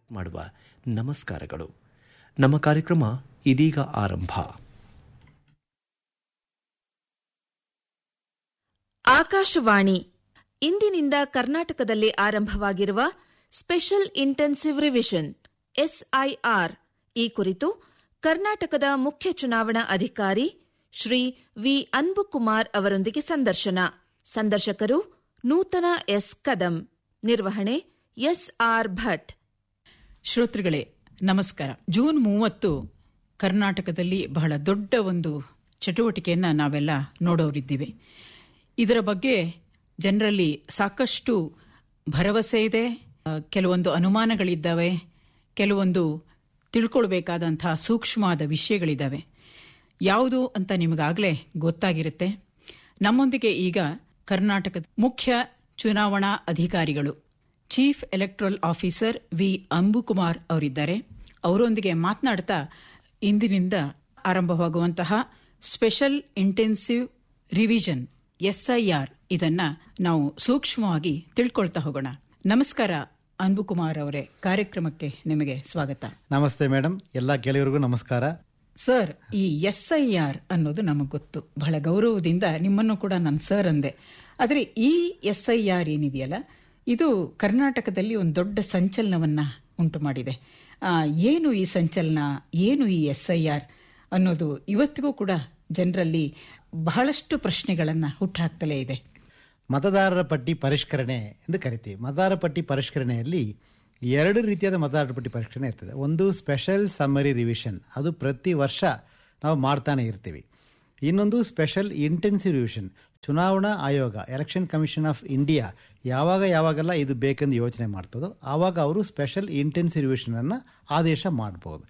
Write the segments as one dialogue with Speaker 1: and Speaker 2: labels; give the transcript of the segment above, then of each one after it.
Speaker 1: ಮಾಡುವ ನಮಸ್ಕಾರಗಳು ನಮ್ಮ ಕಾರ್ಯಕ್ರಮ ಇದೀಗ ಆರಂಭ
Speaker 2: ಆಕಾಶವಾಣಿ ಇಂದಿನಿಂದ ಕರ್ನಾಟಕದಲ್ಲಿ ಆರಂಭವಾಗಿರುವ ಸ್ಪೆಷಲ್ ಇಂಟೆನ್ಸಿವ್ ರಿವಿಷನ್ ಎಸ್ಐಆರ್ ಈ ಕುರಿತು ಕರ್ನಾಟಕದ ಮುಖ್ಯ ಚುನಾವಣಾ ಅಧಿಕಾರಿ ಶ್ರೀ ವಿ ಅನ್ಬುಕುಮಾರ್ ಅವರೊಂದಿಗೆ ಸಂದರ್ಶನ ಸಂದರ್ಶಕರು ನೂತನ ಎಸ್ ಕದಂ ನಿರ್ವಹಣೆ ಎಸ್ಆರ್ ಭಟ್
Speaker 3: ಶ್ರೋತೃಗಳೇ ನಮಸ್ಕಾರ ಜೂನ್ ಮೂವತ್ತು ಕರ್ನಾಟಕದಲ್ಲಿ ಬಹಳ ದೊಡ್ಡ ಒಂದು ಚಟುವಟಿಕೆಯನ್ನ ನಾವೆಲ್ಲ ನೋಡೋರಿದ್ದೀವಿ ಇದರ ಬಗ್ಗೆ ಜನರಲ್ಲಿ ಸಾಕಷ್ಟು ಭರವಸೆ ಇದೆ ಆ, ಕೆಲವೊಂದು ಅನುಮಾನಗಳಿದ್ದಾವೆ ಕೆಲವೊಂದು ತಿಳ್ಕೊಳ್ಬೇಕಾದಂತಹ ಸೂಕ್ಷ್ಮವಾದ ವಿಷಯಗಳಿದ್ದಾವೆ ಯಾವುದು ಅಂತ ನಿಮಗಾಗಲೇ ಗೊತ್ತಾಗಿರುತ್ತೆ ನಮ್ಮೊಂದಿಗೆ ಈಗ ಕರ್ನಾಟಕದ ಮುಖ್ಯ ಚುನಾವಣಾ ಅಧಿಕಾರಿಗಳು chief electoral officer V Ambukumar ಅವರಿದ್ದಾರೆ ಅವರೊಂದಿಗೆ ಮಾತನಾಡ್ತಾ ಇಂದಿನಿಂದ ಆರಂಭವಾಗುವಂತಹ ಸ್ಪೆಷಲ್ ಇಂಟೆನ್ಸಿವ್ ರಿವಿಷನ್ ಎಸ್ಐಆರ್ ಇದನ್ನ ನಾವು ಸೂಕ್ಷ್ಮವಾಗಿ ತಿಳ್ಕೊಳ್ತಾ ಹೋಗೋಣ ನಮಸ್ಕಾರ ಅನ್ಬುಕುಮಾರ್ ಅವರೇ ಕಾರ್ಯಕ್ರಮಕ್ಕೆ ನಿಮಗೆ ಸ್ವಾಗತ
Speaker 4: ನಮಸ್ತೆ ಮೇಡಮ್ ಎಲ್ಲ ಗೆಳೆಯರಿಗೂ ನಮಸ್ಕಾರ
Speaker 3: ಸರ್ ಈ ಎಸ್ಐಆರ್ ಅನ್ನೋದು ನಮಗೆ ಗೊತ್ತು ಬಹಳ ಗೌರವದಿಂದ ನಿಮ್ಮನ್ನು ಕೂಡ ನಾನು ಸರ್ ಅಂದೆ ಆದರೆ ಈ ಎಸ್ಐಆರ್ ಏನಿದೆಯಲ್ಲ ಇದು ಕರ್ನಾಟಕದಲ್ಲಿ ಒಂದು ದೊಡ್ಡ ಸಂಚಲನವನ್ನ ಉಂಟು ಮಾಡಿದೆ ಆ, ಏನು ಈ ಸಂಚಲನ ಏನು ಈ ಎಸ್ಐಆರ್ ಅನ್ನೋದು ಇವತ್ತಿಗೂ ಕೂಡ ಜನರಲ್ಲಿ ಬಹಳಷ್ಟು ಪ್ರಶ್ನೆಗಳನ್ನ ಹುಟ್ಟುಹಾಕ್ತಲೇ ಇದೆ
Speaker 4: ಮತದಾರರ ಪಟ್ಟಿ ಪರಿಷ್ಕರಣೆ ಎಂದು ಕರಿತೀವಿ ಮತದಾರರ ಪಟ್ಟಿ ಪರಿಷ್ಕರಣೆಯಲ್ಲಿ ಎರಡು ರೀತಿಯಾದ ಮತದಾರರ ಪಟ್ಟಿ ಪರಿಷ್ಕರಣೆ ಇರ್ತದೆ ಒಂದು ಸ್ಪೆಷಲ್ ಸಮ್ಮರಿ ರಿವಿಷನ್ ಅದು ಪ್ರತಿ ವರ್ಷ ನಾವು ಮಾಡ್ತಾನೆ ಇರ್ತೀವಿ ಇನ್ನೊಂದು ಸ್ಪೆಷಲ್ ಇಂಟೆನ್ಸಿವ್ ರಿವಿಷನ್ ಚುನಾವಣಾ ಆಯೋಗ ಎಲೆಕ್ಷನ್ ಕಮಿಷನ್ ಆಫ್ ಇಂಡಿಯಾ ಯಾವಾಗ ಯಾವಾಗೆಲ್ಲ ಇದು ಬೇಕೆಂದು ಯೋಚನೆ ಮಾಡ್ತದೋ ಆವಾಗ ಅವರು ಸ್ಪೆಷಲ್ ಇಂಟೆನ್ಸಿವ್ ರಿವಿಷನ್ ಅನ್ನ ಆದೇಶ ಮಾಡಬಹುದು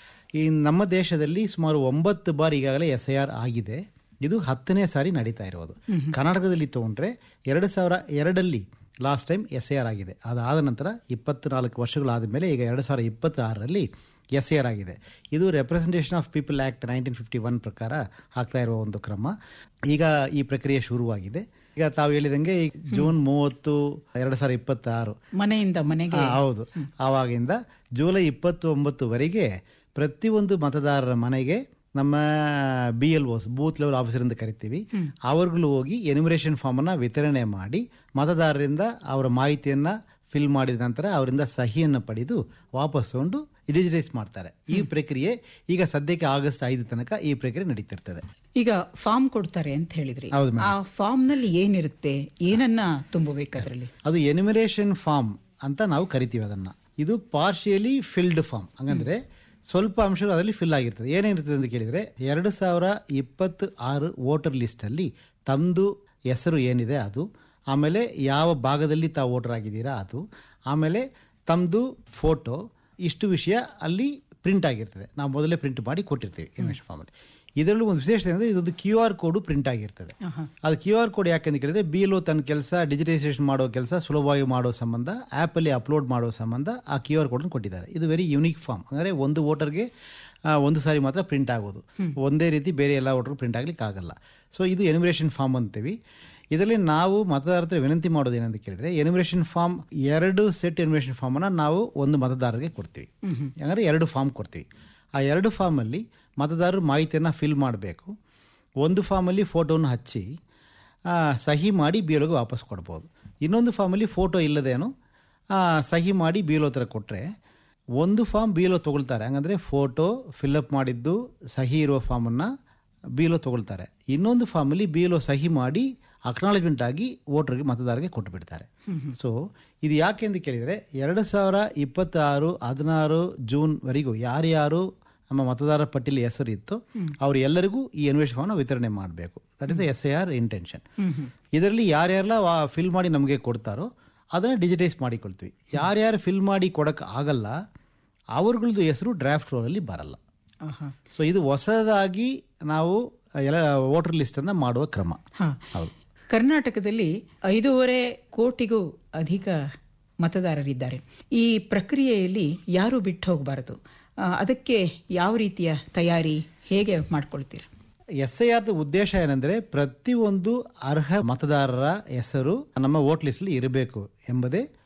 Speaker 4: ಈ ನಮ್ಮ ದೇಶದಲ್ಲಿ ಸುಮಾರು ಒಂಬತ್ತು ಬಾರಿ ಈಗಾಗಲೇ ಎಸ್ ಐ ಆರ್ ಆಗಿದೆ ಇದು ಹತ್ತನೇ ಸಾರಿ ನಡೀತಾ ಇರೋದು ಕರ್ನಾಟಕದಲ್ಲಿ ತಗೊಂಡ್ರೆ ಎರಡು ಸಾವಿರ ಎರಡಲ್ಲಿ last time S I R ಆಗಿದೆ ಅದಾದ ನಂತರ ಇಪ್ಪತ್ನಾಲ್ಕು ವರ್ಷಗಳಾದ ಮೇಲೆ ಈಗ ಎರಡು ಸಾವಿರ ಇಪ್ಪತ್ತಾರರಲ್ಲಿ ಎಸ್ ಐ ಆರ್ ಆಗಿದೆ ಇದು representation of people act nineteen fifty one ಪ್ರಕಾರ ಆಗ್ತಾ ಇರುವ ಒಂದು ಕ್ರಮ ಈಗ ಈ ಪ್ರಕ್ರಿಯೆ ಶುರುವಾಗಿದೆ ಈಗ ತಾವು ಹೇಳಿದಂಗೆ ಈ ಜೂನ್ ಮೂವತ್ತು ಎರಡು ಸಾವಿರ ಇಪ್ಪತ್ತಾರು
Speaker 3: ಮನೆಯಿಂದ ಮನೆಗೆ
Speaker 4: ಆ, ಹೌದು ಆವಾಗಿಂದ ಜುಲೈ ಇಪ್ಪತ್ತೊಂಬತ್ತುವರೆಗೆ ಪ್ರತಿಯೊಂದು ಮತದಾರರ ಮನೆಗೆ ನಮ್ಮ B L Os booth level officer ಅಂತ ಕರಿತೀವಿ ಅವರುಗಳು ಹೋಗಿ ಎನಿಮರೇಷನ್ ಫಾರ್ಮ್ ಅನ್ನ ವಿತರಣೆ ಮಾಡಿ ಮತದಾರರಿಂದ ಅವರ ಮಾಹಿತಿಯನ್ನ ಫಿಲ್ ಮಾಡಿದ ನಂತರ ಅವರಿಂದ ಸಹಿಯನ್ನು ಪಡೆದು ವಾಪಸ್ ತಗೊಂಡು ಡಿಜಿಟೈಸ್ ಮಾಡ್ತಾರೆ ಈ ಪ್ರಕ್ರಿಯೆ ಈಗ ಸದ್ಯಕ್ಕೆ ಆಗಸ್ಟ್ ಐದು ತನಕ ಈ ಪ್ರಕ್ರಿಯೆ ನಡೀತಿರ್ತದೆ
Speaker 3: ಈಗ ಫಾರ್ಮ್ ಕೊಡ್ತಾರೆ ಅಂತ ಹೇಳಿದ್ರಿ
Speaker 4: ಹೌದು ಮೇಡಮ್.
Speaker 3: ಆ ಫಾರ್ಮ್ ನಲ್ಲಿ ಏನಿರುತ್ತೆ ಏನನ್ನ ತುಂಬಬೇಕು ಅದರಲ್ಲಿ
Speaker 4: ಅದು ಎನಿಮಿನೇಷನ್ ಫಾರ್ಮ್ ಅಂತ ನಾವು ಕರಿತೀವಿ ಅದನ್ನ ಇದು ಪಾರ್ಶಿಯಲಿ ಫಿಲ್ಡ್ ಫಾರ್ಮ್ ಹಂಗಂದ್ರೆ ಸ್ವಲ್ಪ ಅಂಶಗಳು ಅದರಲ್ಲಿ ಫಿಲ್ ಆಗಿರ್ತದೆ ಏನೇನಿರ್ತದೆ ಅಂತ ಕೇಳಿದ್ರೆ ಎರಡು ಸಾವಿರ ಇಪ್ಪತ್ತು ಆರು ವೋಟರ್ ಲಿಸ್ಟ್ ಅಲ್ಲಿ ತಮ್ಮದು ಹೆಸರು ಏನಿದೆ ಅದು ಆಮೇಲೆ ಯಾವ ಭಾಗದಲ್ಲಿ ತಾವು ವೋಟರ್ ಆಗಿದ್ದೀರಾ ಅದು ಆಮೇಲೆ ತಮ್ಮದು ಫೋಟೋ ಇಷ್ಟು ವಿಷಯ ಅಲ್ಲಿ ಪ್ರಿಂಟ್ ಆಗಿರ್ತದೆ ನಾವು ಮೊದಲೇ ಪ್ರಿಂಟ್ ಮಾಡಿ ಕೊಟ್ಟಿರ್ತೀವಿ ಎನಿಮೇಷನ್ ಫಾರ್ಮಲ್ಲಿ ಇದರಲ್ಲೂ ಒಂದು ವಿಶೇಷತೆ ಅಂದರೆ ಇದೊಂದು ಕ್ಯೂ ಆರ್ ಕೋಡ್ ಪ್ರಿಂಟ್ ಆಗಿರ್ತದೆ ಅದು ಕ್ಯೂ ಆರ್ ಕೋಡ್ ಯಾಕಂತ ಕೇಳಿದ್ರೆ ಬಿ ಎಲ್ ತನ್ನ ಕೆಲಸ ಡಿಜಿಟೈಸೇಷನ್ ಮಾಡೋ ಕೆಲಸ ಸುಲಭವಾಗಿ ಮಾಡೋ ಸಂಬಂಧ ಆ್ಯಪಲ್ಲಿ ಅಪ್ಲೋಡ್ ಮಾಡೋ ಸಂಬಂಧ ಆ ಕ್ಯೂ ಆರ್ ಕೋಡ್ ಕೊಟ್ಟಿದ್ದಾರೆ ಇದು ವೆರಿ ಯುನೀಕ್ ಫಾರ್ಮ್ ಅಂದರೆ ಒಂದು ವೋಟರ್ಗೆ ಒಂದು ಸಾರಿ ಮಾತ್ರ ಪ್ರಿಂಟ್ ಆಗೋದು ಒಂದೇ ರೀತಿ ಬೇರೆ ಎಲ್ಲ ವೋಟರ್ ಪ್ರಿಂಟ್ ಆಗ್ಲಿಕ್ಕೆ ಆಗಲ್ಲ ಸೊ ಇದು ಎನಿಮಿರೇಷನ್ ಫಾರ್ಮ್ ಅಂತೀವಿ ಇದರಲ್ಲಿ ನಾವು ಮತದಾರರ ಹತ್ರ ವಿನಂತಿ ಮಾಡೋದು ಏನಂತ ಕೇಳಿದ್ರೆ ಎನಿಮಿರೇಷನ್ ಫಾರ್ಮ್ ಎರಡು ಸೆಟ್ ಎನಿಮಿರೇಷನ್ ಫಾರ್ಮ್ ಅನ್ನ ನಾವು ಒಂದು ಮತದಾರರಿಗೆ ಕೊಡ್ತೀವಿ ಅಂದರೆ ಎರಡು ಫಾರ್ಮ್ ಕೊಡ್ತೀವಿ ಆ ಎರಡು ಫಾರ್ಮಲ್ಲಿ ಮತದಾರರು ಮಾಹಿತಿಯನ್ನು ಫಿಲ್ ಮಾಡಬೇಕು ಒಂದು ಫಾರ್ಮಲ್ಲಿ ಫೋಟೋನ ಹಚ್ಚಿ ಆ, ಸಹಿ ಮಾಡಿ ಬಿ ಎಲ್ಗೆ ವಾಪಸ್ ಕೊಡ್ಬೋದು ಇನ್ನೊಂದು ಫಾರ್ಮಲ್ಲಿ ಫೋಟೋ ಇಲ್ಲದೇನು ಆ, ಸಹಿ ಮಾಡಿ ಬಿ ಎಲ್ ಹತ್ರ ಕೊಟ್ಟರೆ ಒಂದು ಫಾರ್ಮ್ ಬಿ ಎಲ್ ತೊಗೊಳ್ತಾರೆ ಹಂಗಂದ್ರೆ ಫೋಟೋ ಫಿಲ್ಅಪ್ ಮಾಡಿದ್ದು ಸಹಿ ಇರುವ ಫಾರ್ಮನ್ನು ಬಿ ಎಲ್ ತೊಗೊಳ್ತಾರೆ ಇನ್ನೊಂದು ಫಾರ್ಮಲ್ಲಿ ಬಿ ಎಲ್ ಸಹಿ ಮಾಡಿ ಅಕ್ನಾಲಜ್ಮೆಂಟ್ ಆಗಿ ವೋಟರ್ಗೆ ಮತದಾರರಿಗೆ ಕೊಟ್ಟು ಬಿಡ್ತಾರೆ ಸೊ ಇದು ಯಾಕೆ ಅಂತ ಕೇಳಿದರೆ ಎರಡು ಸಾವಿರ ಇಪ್ಪತ್ತಾರು ಹದಿನಾರು ಜೂನ್ ವರೆಗೂ ಯಾರ್ಯಾರು ನಮ್ಮ ಮತದಾರರ ಪಟ್ಟಿಲಿ ಹೆಸರು ಇತ್ತು ಅವ್ರು ಎಲ್ಲರಿಗೂ ಈ ಎನ್ವೇಷನ್ ಫಾರ್ಮ್ನ ವಿತರಣೆ ಮಾಡಬೇಕು that is S I R intention ಇದರಲ್ಲಿ ಯಾರ್ಯಾರೆಲ್ಲ ಫಿಲ್ ಮಾಡಿ ನಮಗೆ ಕೊಡ್ತಾರೋ ಅದನ್ನು ಡಿಜಿಟೈಸ್ ಮಾಡಿಕೊಳ್ತೀವಿ ಯಾರ್ಯಾರು ಫಿಲ್ ಮಾಡಿ ಕೊಡಕ್ಕೆ ಆಗಲ್ಲ ಅವ್ರಗಳದ್ದು ಹೆಸರು ಡ್ರಾಫ್ಟ್ ರೋಲಲ್ಲಿ ಬರಲ್ಲ
Speaker 3: ಆಹಾ.
Speaker 4: ಸೊ ಇದು ಹೊಸದಾಗಿ ನಾವು ಎಲ್ಲ ವೋಟರ್ ಲಿಸ್ಟನ್ನು ಮಾಡುವ ಕ್ರಮ
Speaker 3: ಹಾ.
Speaker 4: ಹೌದು
Speaker 3: ಕರ್ನಾಟಕದಲ್ಲಿ ಐದೂವರೆ ಕೋಟಿಗೂ ಅಧಿಕ ಮತದಾರರಿದ್ದಾರೆ ಈ ಪ್ರಕ್ರಿಯೆಯಲ್ಲಿ ಯಾರು ಬಿಟ್ಟು ಹೋಗಬಾರದು ಆ, ಅದಕ್ಕೆ ಯಾವ ರೀತಿಯ ತಯಾರಿ ಹೇಗೆ ಮಾಡ್ಕೊಳ್ತೀರಾ
Speaker 4: ಎಸ್ ಐ ಆರ್ ಉದ್ದೇಶ ಏನಂದ್ರೆ ಪ್ರತಿಯೊಂದು ಅರ್ಹ ಮತದಾರರ ಹೆಸರು ನಮ್ಮ ವೋಟ್ ಲಿಸ್ಟ್ ಇರಬೇಕು ಎಂಬುದೇ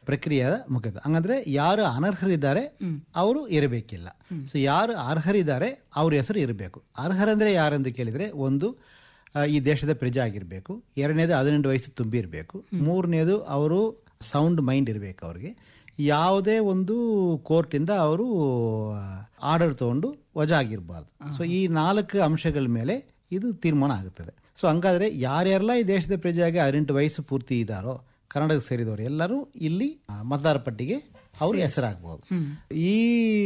Speaker 4: ಪ್ರಕ್ರಿಯೆ ಮುಖ್ಯದ ಹಂಗಂದ್ರೆ ಯಾರು ಅನರ್ಹರಿದ್ದಾರೆ ಅವರು ಇರಬೇಕಿಲ್ಲ ಸೊ ಯಾರು ಅರ್ಹರಿದ್ದಾರೆ ಅವ್ರ ಹೆಸರು ಇರಬೇಕು ಅರ್ಹರಂದ್ರೆ ಯಾರಂತ ಕೇಳಿದ್ರೆ ಒಂದು ಆ, ಈ ದೇಶದ ಪ್ರಜೆ ಆಗಿರಬೇಕು ಎರಡನೇದು ಹದಿನೆಂಟು ವಯಸ್ಸು ತುಂಬಿರಬೇಕು ಮೂರನೇದು ಅವರು ಸೌಂಡ್ ಮೈಂಡ್ ಇರಬೇಕು ಅವ್ರಿಗೆ ಯಾವುದೇ ಒಂದು ಕೋರ್ಟಿಂದ ಅವರು ಆರ್ಡರ್ ತಗೊಂಡು ವಜಾ ಆಗಿರಬಾರ್ದು ಸೊ ಈ ನಾಲ್ಕು ಅಂಶಗಳ ಮೇಲೆ ಇದು ತೀರ್ಮಾನ ಆಗುತ್ತದೆ ಸೊ ಹಂಗಾದ್ರೆ ಯಾರ್ಯಾರೆಲ್ಲ ಈ ದೇಶದ ಪ್ರಜೆಯಾಗಿ ಹದಿನೆಂಟು ವಯಸ್ಸು ಪೂರ್ತಿ ಇದ್ದಾರೋ ಕನ್ನಡಕ್ಕೆ ಸೇರಿದವರು ಎಲ್ಲರೂ ಇಲ್ಲಿ ಆ, ಮತದಾರ ಪಟ್ಟಿಗೆ ಅವರು ಹೆಸರಾಗಬಹುದು ಈ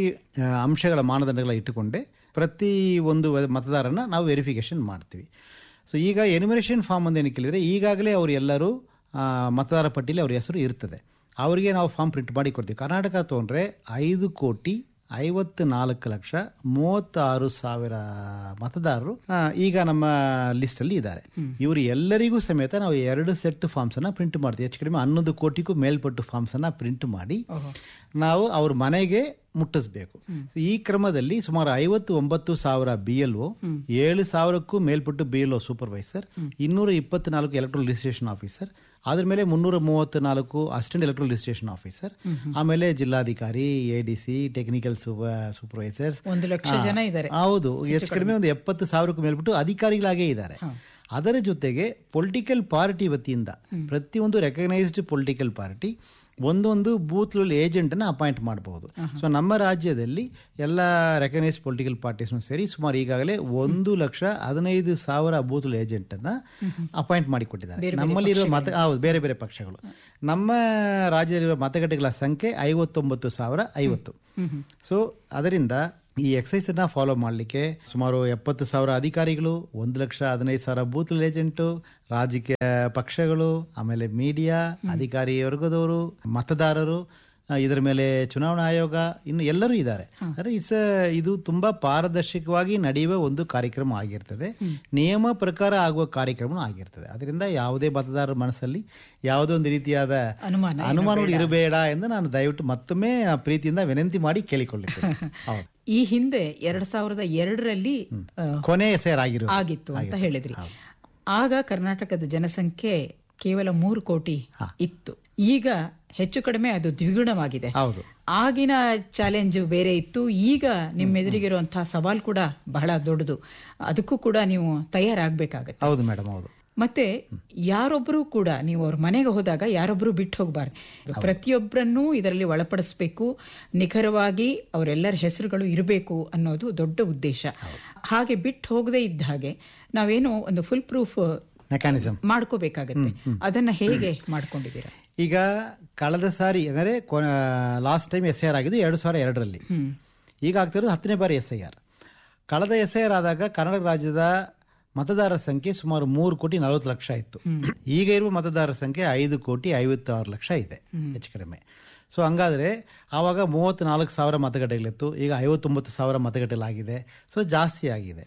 Speaker 4: ಆ, ಅಂಶಗಳ ಮಾನದಂಡಗಳ ಇಟ್ಟುಕೊಂಡೇ ಪ್ರತಿ ಒಂದು ವ- ಮತದಾರನ ನಾವು ವೆರಿಫಿಕೇಶನ್ ಮಾಡ್ತೀವಿ ಸೊ ಈಗ ಎನಿಮಿನೇಷನ್ ಫಾರ್ಮ್ ಅಂತ ಏನು ಕೇಳಿದರೆ ಈಗಾಗಲೇ ಅವರು ಎಲ್ಲರೂ ಆ, ಮತದಾರ ಪಟ್ಟಿಲಿ ಅವ್ರ ಹೆಸರು ಇರ್ತದೆ ಅವರಿಗೆ ನಾವು ಫಾರ್ಮ್ ಪ್ರಿಂಟ್ ಮಾಡಿ ಕೊಡ್ತೀವಿ ಕರ್ನಾಟಕ ತೊಗೊಂಡ್ರೆ ಐದು ಕೋಟಿ ಐವತ್ತು ನಾಲ್ಕು ಲಕ್ಷ ಮೂವತ್ತಾರು ಸಾವಿರ ಮತದಾರರು ಆ, ಈಗ ನಮ್ಮ ಲಿಸ್ಟ್ ಅಲ್ಲಿ ಇದ್ದಾರೆ ಇವರು ಎಲ್ಲರಿಗೂ ಸಮೇತ ನಾವು ಎರಡು ಸೆಟ್ ಫಾರ್ಮ್ಸ್ ಅನ್ನ ಪ್ರಿಂಟ್ ಮಾಡ್ತೀವಿ ಹೆಚ್ಚು ಕಡಿಮೆ ಹನ್ನೊಂದು ಕೋಟಿಗೂ ಮೇಲ್ಪಟ್ಟು ಫಾರ್ಮ್ಸ್ ಅನ್ನ ಪ್ರಿಂಟ್ ಮಾಡಿ ನಾವು ಅವ್ರ ಮನೆಗೆ ಮುಟ್ಟಿಸ್ಬೇಕು ಈ ಕ್ರಮದಲ್ಲಿ ಸುಮಾರು ಐವತ್ತು ಒಂಬತ್ತು ಸಾವಿರ ಬಿ ಎಲ್ ಒ ಏಳು ಸಾವಿರಕ್ಕೂ ಮೇಲ್ಪಟ್ಟು ಬಿ ಎಲ್ ಒ ಸೂಪರ್ವೈಸರ್ ಇನ್ನೂರ ಇಪ್ಪತ್ನಾಲ್ಕು ಎಲೆಕ್ಟ್ರಲ್ ರಿಜಿಸ್ಟ್ರೇಷನ್ ಆಫೀಸರ್ ಅದ್ರ ಮೇಲೆ ಮುನ್ನೂರ ಮೂವತ್ತು ನಾಲ್ಕು ಅಸಿಸ್ಟೆಂಟ್ ಎಲೆಕ್ಟ್ರಲ್ ರಿಜಿಸ್ಟ್ರೇಷನ್ ಆಫೀಸರ್ ಆಮೇಲೆ ಜಿಲ್ಲಾಧಿಕಾರಿ A D C technical supervisors
Speaker 3: ಒಂದು ಲಕ್ಷ ಜನ ಇದ್ದಾರೆ
Speaker 4: ಹೌದು ಹೆಚ್ಚು ಕಡಿಮೆ ಒಂದು ಎಪ್ಪತ್ತು ಸಾವಿರಕ್ಕೂ ಮೇಲ್ಬಿಟ್ಟು ಅಧಿಕಾರಿಗಳಾಗೇ ಇದ್ದಾರೆ ಅದರ ಜೊತೆಗೆ ಪೊಲಿಟಿಕಲ್ ಪಾರ್ಟಿ ವತಿಯಿಂದ ಪ್ರತಿಯೊಂದು ರೆಕಗ್ನೈಸ್ಡ್ ಪೊಲಿಟಿಕಲ್ ಪಾರ್ಟಿ ಒಂದೊಂದು ಬೂತ್ ಏಜೆಂಟ್ ಅನ್ನ ಅಪಾಯಿಂಟ್ ಮಾಡಬಹುದು ಸೊ ನಮ್ಮ ರಾಜ್ಯದಲ್ಲಿ ಎಲ್ಲ ರೆಕಗ್ನೈಸ್ಡ್ ಪೊಲಿಟಿಕಲ್ ಪಾರ್ಟೀಸ್ ಸೇರಿ ಸುಮಾರು ಈಗಾಗಲೇ ಒಂದು ಲಕ್ಷ ಹದಿನೈದು ಸಾವಿರ ಬೂತ್ ಏಜೆಂಟ್ ಅನ್ನ ಅಪಾಯಿಂಟ್ ಮಾಡಿಕೊಟ್ಟಿದ್ದಾರೆ ನಮ್ಮಲ್ಲಿರುವ ಮತ ಹೌದು ಬೇರೆ ಬೇರೆ ಪಕ್ಷಗಳು ನಮ್ಮ ರಾಜ್ಯದಲ್ಲಿರುವ ಮತಗಟ್ಟೆಗಳ ಸಂಖ್ಯೆ ಐವತ್ತೊಂಬತ್ತು ಸಾವಿರ ಐವತ್ತು ಸೊ ಅದರಿಂದ ಈ ಎಕ್ಸೈಸ್ ಅನ್ನ ಫಾಲೋ ಮಾಡಲಿಕ್ಕೆ ಸುಮಾರು ಎಪ್ಪತ್ತು ಸಾವಿರ ಅಧಿಕಾರಿಗಳು ಒಂದು ಲಕ್ಷ ಹದಿನೈದು ಸಾವಿರ ಬೂತ್ ಏಜೆಂಟು ರಾಜಕೀಯ ಪಕ್ಷಗಳು ಆಮೇಲೆ ಮೀಡಿಯಾ ಅಧಿಕಾರಿ ವರ್ಗದವರು ಮತದಾರರು ಆ, ಇದರ ಮೇಲೆ ಚುನಾವಣಾ ಆಯೋಗ ಇನ್ನು ಎಲ್ಲರೂ ಇದ್ದಾರೆ ಅಂದ್ರೆ ಇಟ್ಸ್ ಇದು ತುಂಬಾ ಪಾರದರ್ಶಕವಾಗಿ ನಡೆಯುವ ಒಂದು ಕಾರ್ಯಕ್ರಮ ಆಗಿರ್ತದೆ ನಿಯಮ ಪ್ರಕಾರ ಆಗುವ ಕಾರ್ಯಕ್ರಮ ಆಗಿರ್ತದೆ ಅದರಿಂದ ಯಾವುದೇ ಮತದಾರರ ಮನಸ್ಸಲ್ಲಿ ಯಾವುದೇ ಒಂದು ರೀತಿಯಾದ
Speaker 3: ಅನುಮಾನ
Speaker 4: ಅನುಮಾನಗಳು ಇರಬೇಡ ಎಂದು ನಾನು ದಯವಿಟ್ಟು ಮತ್ತೊಮ್ಮೆ ಆ ಪ್ರೀತಿಯಿಂದ ವಿನಂತಿ ಮಾಡಿ ಕೇಳಿಕೊಳ್ಳುತ್ತೇನೆ ಹೌದು
Speaker 3: ಈ ಹಿಂದೆ ಎರಡ್ ಸಾವಿರದ ಎರಡರಲ್ಲಿ ಆ,
Speaker 4: ಕೊನೆ ಸೇರಾಗಿರು
Speaker 3: ಆಗಿತ್ತು ಅಂತ ಹೇಳಿದ್ರಿ ಆಗ ಕರ್ನಾಟಕದ ಜನಸಂಖ್ಯೆ ಕೇವಲ ಮೂರು ಕೋಟಿ ಇತ್ತು ಈಗ ಹೆಚ್ಚು ಕಡಿಮೆ ಅದು ದ್ವಿಗುಣವಾಗಿದೆ
Speaker 4: ಹೌದು
Speaker 3: ಆಗಿನ ಚಾಲೆಂಜ್ ಬೇರೆ ಇತ್ತು ಈಗ ನಿಮ್ಮ ಎದುರಿಗಿರುವಂತಹ ಸವಾಲ್ ಕೂಡ ಬಹಳ ದೊಡ್ಡದು ಅದಕ್ಕೂ ಕೂಡ ನೀವು ತಯಾರಾಗಬೇಕಾಗತ್ತೆ
Speaker 4: ಹೌದು ಮೇಡಮ್ ಹೌದು
Speaker 3: ಮತ್ತೆ ಯಾರೊಬ್ಬರು ಕೂಡ ನೀವು ಅವ್ರ ಮನೆಗೆ ಹೋದಾಗ ಯಾರೊಬ್ಬರು ಬಿಟ್ಟು ಹೋಗಬಾರ್ದು ಪ್ರತಿಯೊಬ್ಬರನ್ನೂ ಇದರಲ್ಲಿ ಒಳಪಡಿಸಬೇಕು ನಿಖರವಾಗಿ ಅವರೆಲ್ಲರ ಹೆಸರುಗಳು ಇರಬೇಕು ಅನ್ನೋದು ದೊಡ್ಡ ಉದ್ದೇಶ ಹಾಗೆ ಬಿಟ್ಟು ಹೋಗದೇ ಇದ್ದ ಹಾಗೆ ನಾವೇನು ಒಂದು ಫುಲ್ ಪ್ರೂಫ್
Speaker 4: ಮೆಕ್ಯಾನಿಸಮ್
Speaker 3: ಮಾಡ್ಕೋಬೇಕಾಗತ್ತೆ ಅದನ್ನ ಹೇಗೆ ಮಾಡ್ಕೊಂಡಿದ್ದೀರಾ
Speaker 4: ಈಗ ಕಳೆದ ಸಾರಿ ಅಂದರೆ last time S I R ಆಗಿದ್ದು ಎರಡು ಸಾವಿರ ಎರಡರಲ್ಲಿ ಈಗ ಆಗ್ತಿರೋದು ಹತ್ತನೇ ಬಾರಿ ಎಸ್ ಐ ಆರ್ ಕಳೆದ ಎಸ್ ಐ ಆರ್ ಆದಾಗ ಕರ್ನಾಟಕ ರಾಜ್ಯದ ಮತದಾರರ ಸಂಖ್ಯೆ ಸುಮಾರು ಮೂರು ಕೋಟಿ ನಲವತ್ತು ಲಕ್ಷ ಇತ್ತು ಈಗ ಇರುವ ಮತದಾರರ ಸಂಖ್ಯೆ ಐದು ಕೋಟಿ ಐವತ್ತಾರು ಲಕ್ಷ ಇದೆ ಹೆಚ್ಚು ಕಡಿಮೆ ಸೊ ಹಂಗಾದ್ರೆ ಆವಾಗ ಮೂವತ್ತ್ನಾಲ್ಕು ಸಾವಿರ ಮತಗಟ್ಟೆಗಳಿತ್ತು ಈಗ ಐವತ್ತೊಂಬತ್ತು ಸಾವಿರ ಮತಗಟ್ಟೆಗಳಾಗಿದೆ ಸೊ ಜಾಸ್ತಿ ಆಗಿದೆ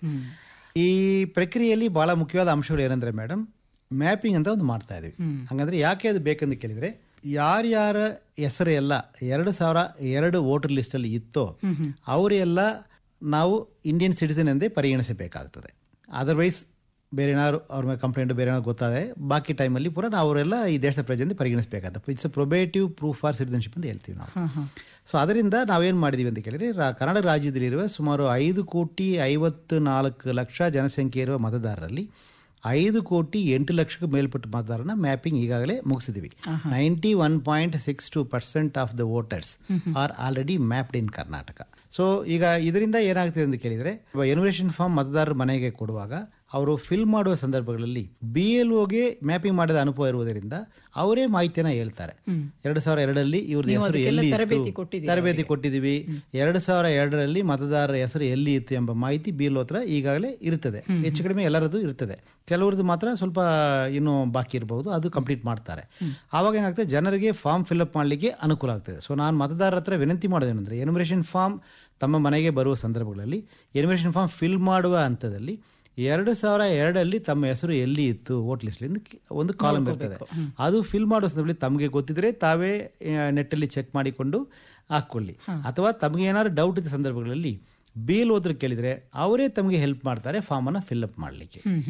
Speaker 4: ಈ ಪ್ರಕ್ರಿಯೆಯಲ್ಲಿ ಬಹಳ ಮುಖ್ಯವಾದ ಅಂಶಗಳು ಏನಂದ್ರೆ ಮೇಡಮ್ ಮ್ಯಾಪಿಂಗ್ ಅಂತ ಒಂದು ಮಾಡ್ತಾ ಇದೀವಿ ಹಂಗಂದ್ರೆ ಯಾಕೆ ಅದು ಬೇಕಂತ ಕೇಳಿದ್ರೆ ಯಾರ್ಯಾರ ಹೆಸರು ಎಲ್ಲ ಎರಡು ಸಾವಿರ ಎರಡು ವೋಟರ್ ಲಿಸ್ಟ್ ಅಲ್ಲಿ ಇತ್ತೋ ಅವರೆಲ್ಲ ನಾವು ಇಂಡಿಯನ್ ಸಿಟಿಸನ್ ಎಂದೇ ಪರಿಗಣಿಸಬೇಕಾಗ್ತದೆ ಅದರ್ವೈಸ್ ಬೇರೆ ಏನಾದ್ರು ಅವ್ರ ಮೇಲೆ ಕಂಪ್ಲೇಂಟ್ ಬೇರೆ ಏನಾದ್ರು ಗೊತ್ತಾದ್ರೆ ಬಾಕಿ ಟೈಮಲ್ಲಿ ಪೂರ ನಾವು ಅವರೆಲ್ಲ ಈ ದೇಶದ ಪ್ರಜೆ ಅಂತ ಪರಿಗಣಿಸಬೇಕಾಗುತ್ತೆ it's probative proof for citizenship ಅಂತ ಹೇಳ್ತೀವಿ ನಾವು ಸೊ ಅದರಿಂದ ನಾವೇನು ಮಾಡಿದೀವಿ ಅಂತ ಕೇಳಿದ್ರೆ ರಾ- ಕನ್ನಡ ರಾಜ್ಯದಲ್ಲಿರುವ ಸುಮಾರು ಐದು ಕೋಟಿ ಐವತ್ತು ನಾಲ್ಕು ಲಕ್ಷ ಜನಸಂಖ್ಯೆ ಇರುವ ಮತದಾರರಲ್ಲಿ ಐದು ಕೋಟಿ ಎಂಟು ಲಕ್ಷಕ್ಕೂ ಮೇಲ್ಪಟ್ಟ ಮತದಾರನ ಮ್ಯಾಪಿಂಗ್ ಈಗಾಗಲೇ ಮುಗಿಸಿದ್ವಿ ninety one point six two percent of the voters are already mapped in Karnataka so ಈಗ ಇದರಿಂದ ಏನಾಗ್ತಿದೆ ಅಂತ ಕೇಳಿದ್ರೆ ಎನ್ಯುರೇಷನ್ ಫಾರ್ಮ್ ಮತದಾರರ ಮನೆಗೆ ಕೊಡುವಾಗ ಅವರು ಫಿಲ್ ಮಾಡುವ ಸಂದರ್ಭಗಳಲ್ಲಿ ಬಿ ಎಲ್ ಒಗೆ ಮ್ಯಾಪಿಂಗ್ ಮಾಡಿದ ಅನುಭವ ಇರುವುದರಿಂದ ಅವರೇ ಮಾಹಿತಿಯನ್ನ ಹೇಳ್ತಾರೆ ಎರಡು ಸಾವಿರ ಎರಡರಲ್ಲಿ ಇವ್ರದ್ದು ಹೆಸರು ಎಲ್ಲಿ
Speaker 3: ತರಬೇತಿ
Speaker 4: ಇತ್ತು
Speaker 3: ಕೊಟ್ಟಿದ್ದೀರಾ
Speaker 4: ತರಬೇತಿ ಕೊಟ್ಟಿದ್ದೀವಿ ಎರಡು ಸಾವಿರ ಎರಡರಲ್ಲಿ ಮತದಾರರ ಹೆಸರು ಎಲ್ಲಿ ಇತ್ತು ಎಂಬ ಮಾಹಿತಿ ಬಿ ಎಲ್ ಹತ್ರ ಈಗಾಗಲೇ ಇರುತ್ತದೆ ಹೆಚ್ಚು ಕಡಿಮೆ ಎಲ್ಲರದ್ದು ಇರ್ತದೆ ಕೆಲವ್ರದ್ದು ಮಾತ್ರ ಸ್ವಲ್ಪ ಇನ್ನೂ ಬಾಕಿ ಇರಬಹುದು ಅದು ಕಂಪ್ಲೀಟ್ ಮಾಡ್ತಾರೆ ಆವಾಗ ಏನಾಗ್ತದೆ ಜನರಿಗೆ ಫಾರ್ಮ್ ಫಿಲ್ಅಪ್ ಮಾಡಲಿಕ್ಕೆ ಅನುಕೂಲ ಆಗ್ತದೆ ಸೊ ನಾನು ಮತದಾರರ ಹತ್ರ ವಿನಂತಿ ಮಾಡೋದೇನೆಂದ್ರೆ ಎನಿಮಿನೇಷನ್ ಫಾರ್ಮ್ ತಮ್ಮ ಮನೆಗೆ ಬರುವ ಸಂದರ್ಭಗಳಲ್ಲಿ ಎನಿಮಿನೇಷನ್ ಫಾರ್ಮ್ ಫಿಲ್ ಮಾಡುವ ಹಂತದಲ್ಲಿ ಎರಡು ಸಾವಿರ ಎರಡಲ್ಲಿ ತಮ್ಮ ಹೆಸರು ಎಲ್ಲಿ ಇತ್ತು ವೋಟ್ ಲಿಸ್ಟ್ ಒಂದು ಕಾಲಮ್ ಇರ್ತದೆ ಅದು ಫಿಲ್ ಮಾಡೋ ಸಂದರ್ಭದಲ್ಲಿ ತಮಗೆ ಗೊತ್ತಿದ್ರೆ ತಾವೇ ನೆಟ್ಟಲ್ಲಿ ಚೆಕ್ ಮಾಡಿಕೊಂಡು ಹಾಕೊಳ್ಳಿ ಅಥವಾ ತಮಗೆ ಏನಾದ್ರು ಡೌಟ್ ಇದ್ದ ಸಂದರ್ಭಗಳಲ್ಲಿ ಬಿಲ್ ಹೋದ್ರೆ ಕೇಳಿದ್ರೆ ಅವರೇ ತಮಗೆ ಹೆಲ್ಪ್ ಮಾಡ್ತಾರೆ ಫಾರ್ಮ್ ಅನ್ನ ಫಿಲ್ ಅಪ್ ಮಾಡಲಿಕ್ಕೆ
Speaker 3: ಹ್ಮ್ ಹ್ಮ್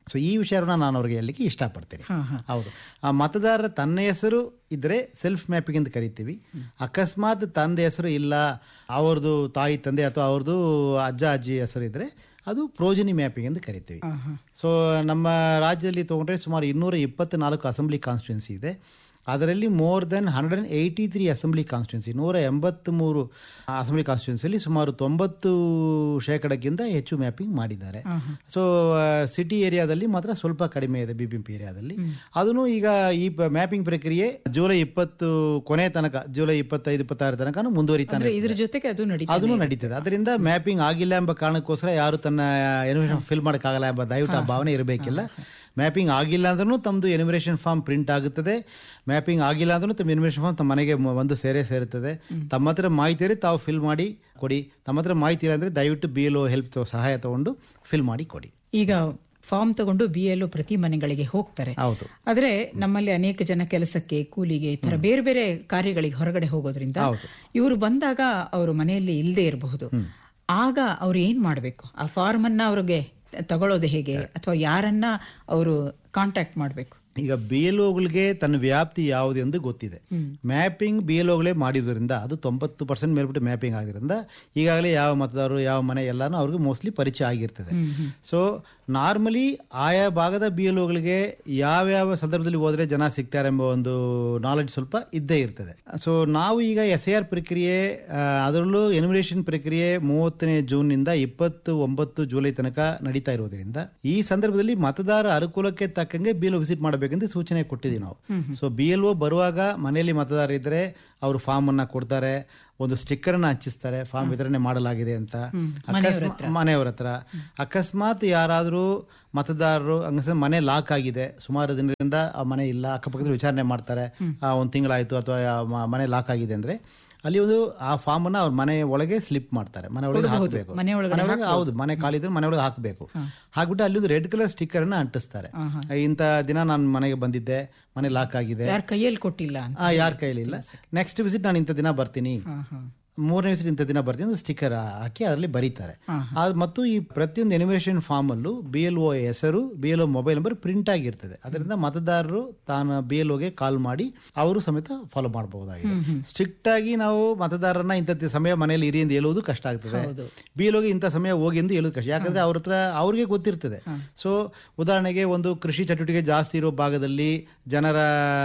Speaker 4: ಸೊ ಈ ವಿಷಯವನ್ನು ನಾನು ಅವ್ರಿಗೆ ಹೇಳಲಿಕ್ಕೆ ಇಷ್ಟಪಡ್ತೀನಿ
Speaker 3: ಹಾ, ಹಾ.
Speaker 4: ಹೌದು ಆ ಮತದಾರರ ತನ್ನ ಹೆಸರು ಇದ್ರೆ ಸೆಲ್ಫ್ ಮ್ಯಾಪಿಂಗ್ ಅಂತ ಕರಿತೀವಿ ಅಕಸ್ಮಾತ್ ತಂದೆ ಹೆಸರು ಇಲ್ಲ ಅವ್ರದ್ದು ತಾಯಿ ತಂದೆ ಅಥವಾ ಅವ್ರದ್ದು ಅಜ್ಜ ಅಜ್ಜಿ ಹೆಸರು ಇದ್ರೆ ಅದು ಪ್ರೋಜನಿ ಮ್ಯಾಪಿಂಗ್ ಅಂತ ಕರಿತೀವಿ ಸೊ ನಮ್ಮ ರಾಜ್ಯದಲ್ಲಿ ತಗೊಂಡ್ರೆ ಸುಮಾರು ಇನ್ನೂರ ಇಪ್ಪತ್ನಾಲ್ಕು ಅಸೆಂಬ್ಲಿ ಕಾನ್ಸ್ಟಿಟ್ಯೂನ್ಸಿ ಇದೆ ಅದರಲ್ಲಿ more than hundred and eighty three assembly constituency ನೂರ ಎಂಬತ್ತ್ಮೂರು ಅಸೆಂಬ್ಲಿ ಕಾನ್ಸ್ಟಿಟ್ಯೂನ್ಸಿಯಲ್ಲಿ ಸುಮಾರು ತೊಂಬತ್ತು ಶೇಕಡಕ್ಕಿಂತ ಹೆಚ್ಚು ಮ್ಯಾಪಿಂಗ್ ಮಾಡಿದ್ದಾರೆ ಸೊ ಸಿಟಿ ಏರಿಯಾದಲ್ಲಿ ಮಾತ್ರ ಸ್ವಲ್ಪ ಕಡಿಮೆ ಇದೆ ಬಿಬಿಎಂಪಿ ಏರಿಯಾದಲ್ಲಿ ಅದನ್ನು ಈಗ ಈ ಮ್ಯಾಪಿಂಗ್ ಪ್ರಕ್ರಿಯೆ ಜುಲೈ ಇಪ್ಪತ್ತು ಕೊನೆ ತನಕ ಜುಲೈ ಇಪ್ಪತ್ತೈದು ಇಪ್ಪತ್ತಾರು ತನಕ ಮುಂದುವರಿತಾನೆ
Speaker 3: ಅಂದ್ರೆ ಇದ್ರ ಜೊತೆಗೆ ಅದು ನಡೀತಾ
Speaker 4: ಅದನ್ನು ನಡೀತದೆ ಅದರಿಂದ ಮ್ಯಾಪಿಂಗ್ ಆಗಿಲ್ಲ ಎಂಬ ಕಾರಣಕ್ಕೋಸ್ಕರ ಯಾರು ತನ್ನ ಎನಿಮೇಷನ್ ಫಿಲ್ ಮಾಡೋಕ್ಕಾಗಲ್ಲ ಎಂಬ ದಯವಿಟ್ಟು ಆ ಭಾವನೆ ಇರಬೇಕಿಲ್ಲ ಮ್ಯಾಪಿಂಗ್ ಆಗಿಲ್ಲ ಅಂದ್ರೂ ತಮ್ಮದು ಎನಿಮಿನೇಷನ್ ಫಾರ್ಮ್ ಪ್ರಿಂಟ್ ಆಗುತ್ತದೆ ಮ್ಯಾಪಿಂಗ್ ಆಗಿಲ್ಲ ಅಂದ್ರೂ ತಮ್ಮ ಎನಿಮಿನೇಷನ್ ಫಾರ್ಮ್ ತಮ್ಮ ಮನೆಗೆ ಮ- ಒಂದು ಸೇರೇ ಸೇರುತ್ತದೆ ತಮ್ಮ ಹತ್ರ ಮಾಹಿತಿ ಇದ್ರೆ ತಾವು ಫಿಲ್ ಮಾಡಿ ಕೊಡಿ ತಮ್ಮ ಹತ್ರ ಮಾಹಿತಿ ಇಲ್ಲ ಅಂದ್ರೆ ದಯವಿಟ್ಟು ಬಿ ಎಲ್ ಹೆಲ್ಪ್ ಸಹಾಯ ತಗೊಂಡು ಫಿಲ್ ಮಾಡಿ ಕೊಡಿ
Speaker 3: ಈಗ ಫಾರ್ಮ್ ತಗೊಂಡು ಬಿ ಎಲ್ ಪ್ರತಿ ಮನೆಗಳಿಗೆ ಹೋಗ್ತಾರೆ
Speaker 4: ಹೌದು
Speaker 3: ಆದ್ರೆ ನಮ್ಮಲ್ಲಿ ಅನೇಕ ಜನ ಕೆಲಸಕ್ಕೆ ಕೂಲಿಗೆ ಈ ತರ ಬೇರೆ ಬೇರೆ ಕಾರ್ಯಗಳಿಗೆ ಹೊರಗಡೆ ಹೋಗೋದ್ರಿಂದ ಇವರು ಬಂದಾಗ ಅವರು ಮನೆಯಲ್ಲಿ ಇಲ್ಲದೆ ಇರಬಹುದು ಆಗ ಅವ್ರು ಏನ್ ಮಾಡ್ಬೇಕು ಆ ಫಾರ್ಮ್ ಅನ್ನ ಅವ್ರಿಗೆ ತಗೊಳ್ಳೋದು ಹೇಗೆ ಅಥವಾ ಯಾರನ್ನ ಅವರು ಕಾಂಟ್ಯಾಕ್ಟ್ ಮಾಡ್ಬೇಕು
Speaker 4: ಈಗ ಬಿ ಎಲ್ ಓಗಳಿಗೆ ತನ್ನ ವ್ಯಾಪ್ತಿ ಯಾವುದು ಎಂದು ಗೊತ್ತಿದೆ ಮ್ಯಾಪಿಂಗ್ ಬಿ ಎಲ್ ಓಗಳೇ ಮಾಡಿದ್ರಿಂದ ಅದು ತೊಂಬತ್ತು ಪರ್ಸೆಂಟ್ ಮೇಲ್ಬಿಟ್ಟು ಮ್ಯಾಪಿಂಗ್ ಆಗಿರೋದ್ರಿಂದ ಈಗಾಗಲೇ ಯಾವ ಮತದಾರರು ಯಾವ ಮನೆ ಎಲ್ಲಾನು ಅವ್ರಿಗೆ ಮೋಸ್ಟ್ಲಿ ಪರಿಚಯ ಆಗಿರ್ತದೆ ಸೊ ನಾರ್ಮಲಿ ಆಯಾ ಭಾಗದ ಬಿ ಎಲ್ ಓಗಳಿಗೆ ಯಾವ್ಯಾವ ಸಂದರ್ಭದಲ್ಲಿ ಹೋದ್ರೆ ಜನ ಸಿಗ್ತಾರೆ ಎಂಬ ಒಂದು ನಾಲೆಡ್ಜ್ ಸ್ವಲ್ಪ ಇದ್ದೇ ಇರ್ತದೆ ಸೊ ನಾವು ಈಗ ಎಸ್ ಎ ಆರ್ ಪ್ರಕ್ರಿಯೆ ಆ, ಅದರಲ್ಲೂ ಎನಿಮಿನೇಷನ್ ಪ್ರಕ್ರಿಯೆ ಮೂವತ್ತನೇ ಜೂನ್ ನಿಂದ ಇಪ್ಪತ್ತು ಒಂಬತ್ತು ಜುಲೈ ತನಕ ನಡೀತಾ ಇರೋದ್ರಿಂದ ಈ ಸಂದರ್ಭದಲ್ಲಿ ಮತದಾರ ಅನುಕೂಲಕ್ಕೆ ತಕ್ಕಂಗೆ ಬಿ ಎಲ್ ವಿಸಿಟ್ ಮಾಡಬೇಕಂತ ಸೂಚನೆ ಕೊಟ್ಟಿದ್ದೀವಿ ನಾವು ಸೊ ಬಿ ಎಲ್ ಒ ಬರುವಾಗ ಮನೆಯಲ್ಲಿ ಮತದಾರ ಇದ್ರೆ ಅವರು ಫಾರ್ಮ್ ಅನ್ನ ಕೊಡ್ತಾರೆ ಒಂದು ಸ್ಟಿಕ್ಕರ್ ಅನ್ನ ಹಂಚಿಸ್ತಾರೆ ಫಾರ್ಮ್ ವಿತರಣೆ ಮಾಡಲಾಗಿದೆ ಅಂತ ಅಕಸ್ಮಾತ್ ಮನೆಯವರ ಹತ್ರ ಅಕಸ್ಮಾತ್ ಯಾರಾದರೂ ಮತದಾರರು ಹಂಗಸ ಮನೆ ಲಾಕ್ ಆಗಿದೆ ಸುಮಾರು ದಿನದಿಂದ ಆ ಮನೆ ಇಲ್ಲ ಅಕ್ಕಪಕ್ಕದಲ್ಲಿ ವಿಚಾರಣೆ ಮಾಡ್ತಾರೆ ಆ, ಒಂದು ತಿಂಗಳಾಯ್ತು ಅಥವಾ ಆ ಮ- ಮನೆ ಲಾಕ್ ಆಗಿದೆ ಅಂದ್ರೆ ಅಲ್ಲಿ ಒಂದು ಆ ಫಾರ್ಮ್ ಅನ್ನ ಅವ್ರ ಮನೆ ಒಳಗೆ ಸ್ಲಿಪ್ ಮಾಡ್ತಾರೆ ಮನೆ ಒಳಗೆ ಹಾಕಬೇಕು
Speaker 3: ಮನೆ ಒಳಗಡೆ
Speaker 4: ಹೌದು ಮನೆ ಖಾಲಿದ್ರೆ ಮನೆ ಒಳಗೆ ಹಾಕಬೇಕು ಹಾಕ್ಬಿಟ್ಟು ಅಲ್ಲಿ ಒಂದು ರೆಡ್ ಕಲರ್ ಸ್ಟಿಕ್ಕರ್ ಅನ್ನ ಅಂಟಿಸ್ತಾರೆ ಇಂಥ ದಿನ ನಾನು ಮನೆಗೆ ಬಂದಿದ್ದೆ ಮನೆ ಲಾಕ್ ಆಗಿದೆ
Speaker 3: ಯಾರ ಕೈಯಲ್ಲಿ ಕೊಟ್ಟಿಲ್ಲ ಅಂತ
Speaker 4: ಆ ಯಾರ ಕೈಲಿ ಇಲ್ಲ ನೆಕ್ಸ್ಟ್ ವಿಸಿಟ್ ನಾನು ಇಂಥ ದಿನ ಬರ್ತೀನಿ
Speaker 3: ಹಾ, ಹಾ.
Speaker 4: ಮೂರನೇ ವಿಸಿಟ್ ಇಂಥ ದಿನ ಬರ್ತೀನಿ ಒಂದು ಸ್ಟಿಕ್ಕರ್ ಹಾಕಿ ಅದರಲ್ಲಿ ಬರೀತಾರೆ ಆ, ಮತ್ತು ಈ ಪ್ರತಿಯೊಂದು ಎನಿಮೇಷನ್ ಫಾರ್ಮ್ ಅಲ್ಲೂ ಬಿ ಎಲ್ ಒ ಹೆಸರು B L O mobile number print ಆಗಿರ್ತದೆ ಅದರಿಂದ ಮತದಾರರು ತಾನು ಬಿ ಎಲ್ ಒಗೆ ಕಾಲ್ ಮಾಡಿ ಅವರು ಸಮೇತ ಫಾಲೋ ಮಾಡಬಹುದಾಗಿದೆ ಸ್ಟ್ರಿಕ್ಟ್ ಆಗಿ ನಾವು ಮತದಾರರನ್ನ ಇಂಥ ಸಮಯ ಮನೆಯಲ್ಲಿ ಇರಿ ಎಂದು ಹೇಳುವುದು ಕಷ್ಟ ಆಗ್ತದೆ ಬಿ ಎಲ್ ಒಗೆ ಇಂಥ ಸಮಯ ಹೋಗಿ ಎಂದು ಹೇಳೋದು ಕಷ್ಟ ಯಾಕಂದ್ರೆ ಅವ್ರ ಹತ್ರ ಅವ್ರಿಗೆ ಗೊತ್ತಿರ್ತದೆ ಸೊ ಉದಾಹರಣೆಗೆ ಒಂದು ಕೃಷಿ ಚಟುವಟಿಕೆ ಜಾಸ್ತಿ ಇರೋ ಭಾಗದಲ್ಲಿ ಜನರ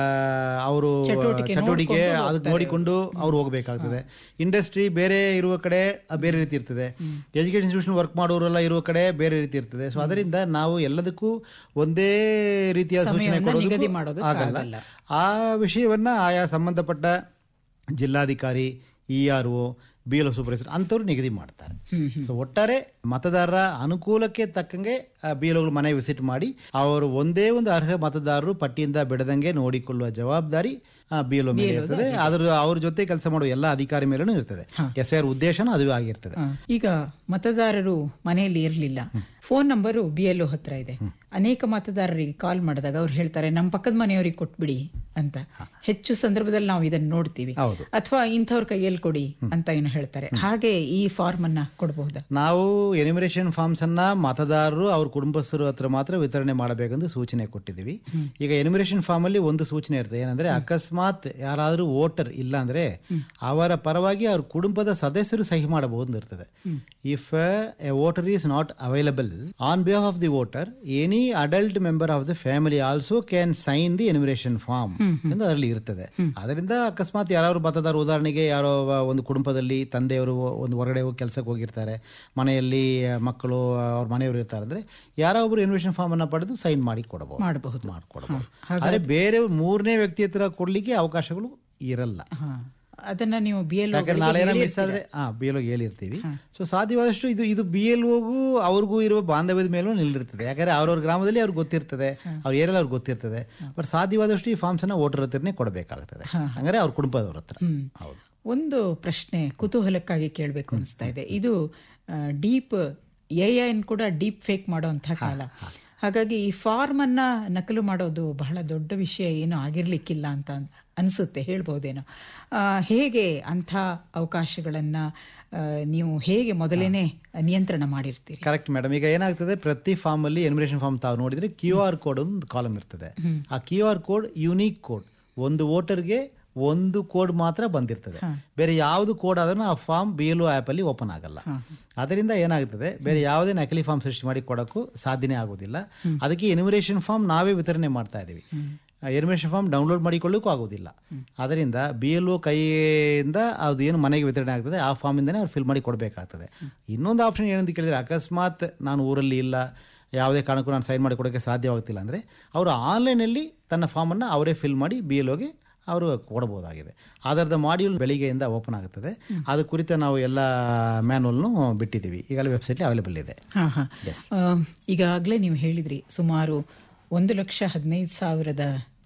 Speaker 4: ಅವರು
Speaker 3: ಚಟುವಟಿಕೆ
Speaker 4: ಚಟುವಟಿಕೆ
Speaker 3: ನೋಡ್ಕೊಂಡು
Speaker 4: ಅದಕ್ಕೆ ನೋಡಿಕೊಂಡು ಅವ್ರು ಹೋಗ್ಬೇಕಾಗ್ತದೆ ಇಂಡಸ್ಟ್ರಿ ಬೇರೆ ಇರುವ ಕಡೆ ಆ ಬೇರೆ ರೀತಿ ಇರ್ತದೆ ಎಜುಕೇಶನ್ ಇನ್ಸ್ಟಿಟ್ಯೂಷನ್ ವರ್ಕ್ ಮಾಡೋರೆಲ್ಲ ಇರುವ ಕಡೆ ಬೇರೆ ರೀತಿ ಇರ್ತದೆ ಸೊ ಅದರಿಂದ ನಾವು ಎಲ್ಲದಕ್ಕೂ ಒಂದೇ ರೀತಿಯ ಸೂಚನೆ
Speaker 3: ಸಮಯವನ್ನ ನಿಗದಿ
Speaker 4: ಕೊಡೋದಕ್ಕೂ
Speaker 3: ಮಾಡೋದಕ್ಕೆ
Speaker 4: ಆಗಲ್ಲ
Speaker 3: ಆಗಲ್ಲ.
Speaker 4: ಆ ವಿಷಯವನ್ನ ಆಯಾ ಸಂಬಂಧಪಟ್ಟ ಜಿಲ್ಲಾಧಿಕಾರಿ E R O B L supervisor ಅಂಥವ್ರು ನಿಗದಿ ಮಾಡ್ತಾರೆ ಸೊ ಒಟ್ಟಾರೆ ಮತದಾರರ ಅನುಕೂಲಕ್ಕೆ ತಕ್ಕಂಗೆ ಬಿ ಎಲ್ ಮನೆ ವಿಸಿಟ್ ಮಾಡಿ ಅವರು ಒಂದೇ ಒಂದು ಅರ್ಹ ಮತದಾರರು ಪಟ್ಟಿಯಿಂದ ಬಿಡದಂಗೆ ನೋಡಿಕೊಳ್ಳುವ ಜವಾಬ್ದಾರಿ ಬಿ ಎಲ್ ಮೇಲೆ ಇರ್ತದೆ ಅದ್ರ ಅವ್ರ ಜೊತೆ ಕೆಲಸ ಮಾಡುವ ಎಲ್ಲ ಅಧಿಕಾರಿ ಮೇಲೂ ಇರ್ತದೆ ಎಸ್ ಆರ್ ಉದ್ದೇಶನೂ ಅದುವೇ ಆಗಿರ್ತದೆ
Speaker 3: ಹಾ. ಈಗ ಮತದಾರರು ಮನೆಯಲ್ಲಿ ಇರಲಿಲ್ಲ ಫೋನ್ ನಂಬರು ಬಿ ಎಲ್ ಹತ್ರ ಇದೆ ಅನೇಕ ಮತದಾರರಿಗೆ ಕಾಲ್ ಮಾಡಿದಾಗ ಅವ್ರು ಹೇಳ್ತಾರೆ ನಮ್ಮ ಪಕ್ಕದ ಮನೆಯವರಿಗೆ ಕೊಟ್ಬಿಡಿ ಅಂತ ಹೆಚ್ಚು ಸಂದರ್ಭದಲ್ಲಿ ನಾವು ಇದನ್ನ ನೋಡ್ತೀವಿ
Speaker 4: ಹೌದು.
Speaker 3: ಅಥವಾ ಇಂಥವ್ರ ಕೈಯಲ್ಲಿ ಕೊಡಿ ಅಂತ ಏನು ಹೇಳ್ತಾರೆ ಹಾಗೆ ಈ ಫಾರ್ಮ್ ಅನ್ನ ಕೊಡಬಹುದಾ
Speaker 4: ನಾವು ಎನಿಮಿನೇಷನ್ ಫಾರ್ಮ್ಸ್ ಅನ್ನ ಮತದಾರರು ಅವ್ರ ಕುಟುಂಬಸ್ಥರು ಹತ್ರ ಮಾತ್ರ ವಿತರಣೆ ಮಾಡಬೇಕೆಂದು ಸೂಚನೆ ಕೊಟ್ಟಿದ್ದೀವಿ ಈಗ ಎನಿಮಿನೇಷನ್ ಫಾರ್ಮ್ ಅಲ್ಲಿ ಒಂದು ಸೂಚನೆ ಇರ್ತದೆ ಏನಂದ್ರೆ ಅಕಸ್ಮಾತ್ ಯಾರಾದ್ರೂ ವೋಟರ್ ಇಲ್ಲ ಅಂದ್ರೆ ಅವರ ಪರವಾಗಿ ಅವ್ರ ಕುಟುಂಬದ ಸದಸ್ಯರು ಸಹಿ ಮಾಡಬಹುದು ಇರ್ತದೆ if a voter is not available on behalf of the voter any adult member of the family also can sign the enumeration form ಎಂದು ಅದರಲ್ಲಿ ಇರ್ತದೆ ಅದರಿಂದ ಅಕಸ್ಮಾತ್ ಯಾರು ಮತದಾರ ಉದಾಹರಣೆಗೆ ಯಾರೋ ಒಂದು ಕುಟುಂಬದಲ್ಲಿ ತಂದೆಯವರು ಒಂದು ಹೊರಗಡೆ ಹೋಗಿ ಕೆಲಸಕ್ಕೆ ಹೋಗಿರ್ತಾರೆ ಮನೆಯಲ್ಲಿ ಮಕ್ಕಳು ಅವ್ರ ಮನೆಯವರು ಇರ್ತಾರೆ ಅಂದ್ರೆ ಯಾರೋ ಒಬ್ರು ಇನ್ವಿಟೇಷನ್ ಫಾರ್ಮ್ ಅನ್ನ ಪಡೆದು ಸೈನ್ ಮಾಡಿ ಕೊಡಬಹುದು
Speaker 3: ಮಾಡಬಹುದು
Speaker 4: ಮಾಡ್ಕೊಡಬಹುದು ಆದ್ರೆ ಬೇರೆ ಮೂರನೇ ವ್ಯಕ್ತಿ ಹತ್ರ ಕೊಡ್ಲಿಕ್ಕೆ ಅವಕಾಶಗಳು ಇರಲ್ಲ
Speaker 3: ಹಾ. ಅದನ್ನ ನೀವು ಬಿ ಎಲ್
Speaker 4: ಯಾಕಂದ್ರೆ ನಾಳೆ ಏನೋ ಮಿಸ್ ಆದ್ರೆ ಹಾ ಬಿ ಎಲ್ ಹೇಳಿರ್ತೀವಿ ಸೊ ಸಾಧ್ಯವಾದಷ್ಟು ಇದು ಇದು ಬಿ ಎಲ್ ಓಗೂ ಅವ್ರಿಗೂ ಇರುವ ಬಾಂಧವ್ಯದ ಮೇಲೂ ನಿಲ್ಲಿರ್ತದೆ ಯಾಕಂದ್ರೆ ಅವ್ರವ್ರ ಗ್ರಾಮದಲ್ಲಿ ಅವ್ರಿಗೆ ಗೊತ್ತಿರ್ತದೆ ಅವ್ರ ಏರಿಯಲ್ಲಿ ಅವ್ರಿಗೆ ಗೊತ್ತಿರ್ತದೆ ಬಟ್ ಸಾಧ್ಯವಾದಷ್ಟು ಈ ಫಾರ್ಮ್ಸ್ ಅನ್ನ ವೋಟರ್ ಹತ್ರನೇ ಕೊಡಬೇಕಾಗ್ತದೆ ಹಂಗಾರೆ ಅವ್ರ ಕುಟುಂಬದವ್ರ ಹತ್ರ ಹೌದು
Speaker 3: ಒಂದು ಪ್ರಶ್ನೆ ಕುತೂಹಲಕ್ಕಾಗಿ ಕೇಳಬೇಕು ಅನಿಸ್ತಾ ಇದೆ ಇದು ಡೀಪ್ ಎ ಐನ್ ಕೂಡ ಡೀಪ್ ಫೇಕ್ ಮಾಡುವಂತಹ ಕಾಲ ಹಾಗಾಗಿ ಈ ಫಾರ್ಮ್ ಅನ್ನ ನಕಲು ಮಾಡೋದು ಬಹಳ ದೊಡ್ಡ ವಿಷಯ ಏನು ಆಗಿರ್ಲಿಕ್ಕಿಲ್ಲ ಅಂತ ಅನ್ಸುತ್ತೆ ಹೇಳ್ಬಹುದೇನೋ ಆ, ಹೇಗೆ ಅಂಥ ಅವಕಾಶಗಳನ್ನ ಆ, ನೀವು ಹೇಗೆ ಮೊದಲೇನೆ ನಿಯಂತ್ರಣ ಮಾಡಿರ್ತೀರಿ
Speaker 4: ಕರೆಕ್ಟ್ ಮೇಡಮ್ ಈಗ ಏನಾಗ್ತದೆ ಪ್ರತಿ ಫಾರ್ಮ್ ಅಲ್ಲಿ ಎನಿಮಿನೇಷನ್ ಫಾರ್ಮ್ ತಾವು ನೋಡಿದ್ರೆ ಕ್ಯೂ ಆರ್ ಕೋಡ್ ಒಂದು ಕಾಲಮ್ ಇರ್ತದೆ ಆ Q R code unique code ಒಂದು ವೋಟರ್ಗೆ ಒಂದು ಕೋಡ್ ಮಾತ್ರ ಬಂದಿರ್ತದೆ ಬೇರೆ ಯಾವ್ದು ಕೋಡ್ ಆದ್ರೂ ಆ ಫಾರ್ಮ್ ಬಿ ಎಲ್ ಆಪ್ ಅಲ್ಲಿ ಓಪನ್ ಆಗಲ್ಲ ಅದರಿಂದ ಏನಾಗ್ತದೆ ಬೇರೆ ಯಾವುದೇ ನಕಲಿ ಫಾರ್ಮ್ ಸೃಷ್ಟಿ ಮಾಡಿ ಕೊಡೋಕ್ಕೂ ಸಾಧ್ಯನೇ ಆಗೋದಿಲ್ಲ ಅದಕ್ಕೆ ಎನಿಮಿನೇಷನ್ ಫಾರ್ಮ್ ನಾವೇ ವಿತರಣೆ ಮಾಡ್ತಾ ಇದೀವಿ ಎನಿಮಿನೇಷನ್ ಫಾರ್ಮ್ ಡೌನ್ಲೋಡ್ ಮಾಡಿಕೊಳ್ಳಿಕ್ಕೂ ಆಗೋದಿಲ್ಲ ಅದರಿಂದ ಬಿ ಎಲ್ ಒ ಕೈಯಿಂದ ಅದು ಏನು ಮನೆಗೆ ವಿತರಣೆ ಆಗ್ತದೆ ಆ ಫಾರ್ಮಿಂದನೇ ಅವ್ರು ಫಿಲ್ ಮಾಡಿ ಕೊಡಬೇಕಾಗ್ತದೆ ಇನ್ನೊಂದು ಆಪ್ಷನ್ ಏನಂತ ಕೇಳಿದ್ರೆ ಅಕಸ್ಮಾತ್ ನಾನು ಊರಲ್ಲಿ ಇಲ್ಲ ಯಾವುದೇ ಕಾರಣಕ್ಕೂ ನಾನು ಸೈನ್ ಮಾಡಿ ಕೊಡೋಕ್ಕೆ ಸಾಧ್ಯವಾಗ್ತಿಲ್ಲ ಅಂದರೆ ಅವರು ಆನ್ಲೈನಲ್ಲಿ ತನ್ನ ಫಾರ್ಮನ್ನು ಅವರೇ ಫಿಲ್ ಮಾಡಿ ಬಿ ಎಲ್ ಒಗೆ ಅವರು ಕೊಡಬಹುದಾಗಿದೆ ಆಧಾರದ ಮಾಡ್ಯೂಲ್ ಬೆಳಿಗ್ಗೆಯಿಂದ ಓಪನ್ ಆಗುತ್ತದೆ ಅದು ಕುರಿತ ನಾವು ಎಲ್ಲ ಮ್ಯಾನುವಲ್ನು ಬಿಟ್ಟಿದ್ದೀವಿ ಈಗಲೇ ವೆಬ್ಸೈಟ್ ಅವೈಲೇಬಲ್ ಇದೆ
Speaker 3: ಹಾ ಹಾ ಆ, ಈಗಾಗ್ಲೇ ನೀವು ಹೇಳಿದ್ರಿ ಸುಮಾರು ಒಂದು ಲಕ್ಷ ಹದಿನೈದು ಸಾವಿರದ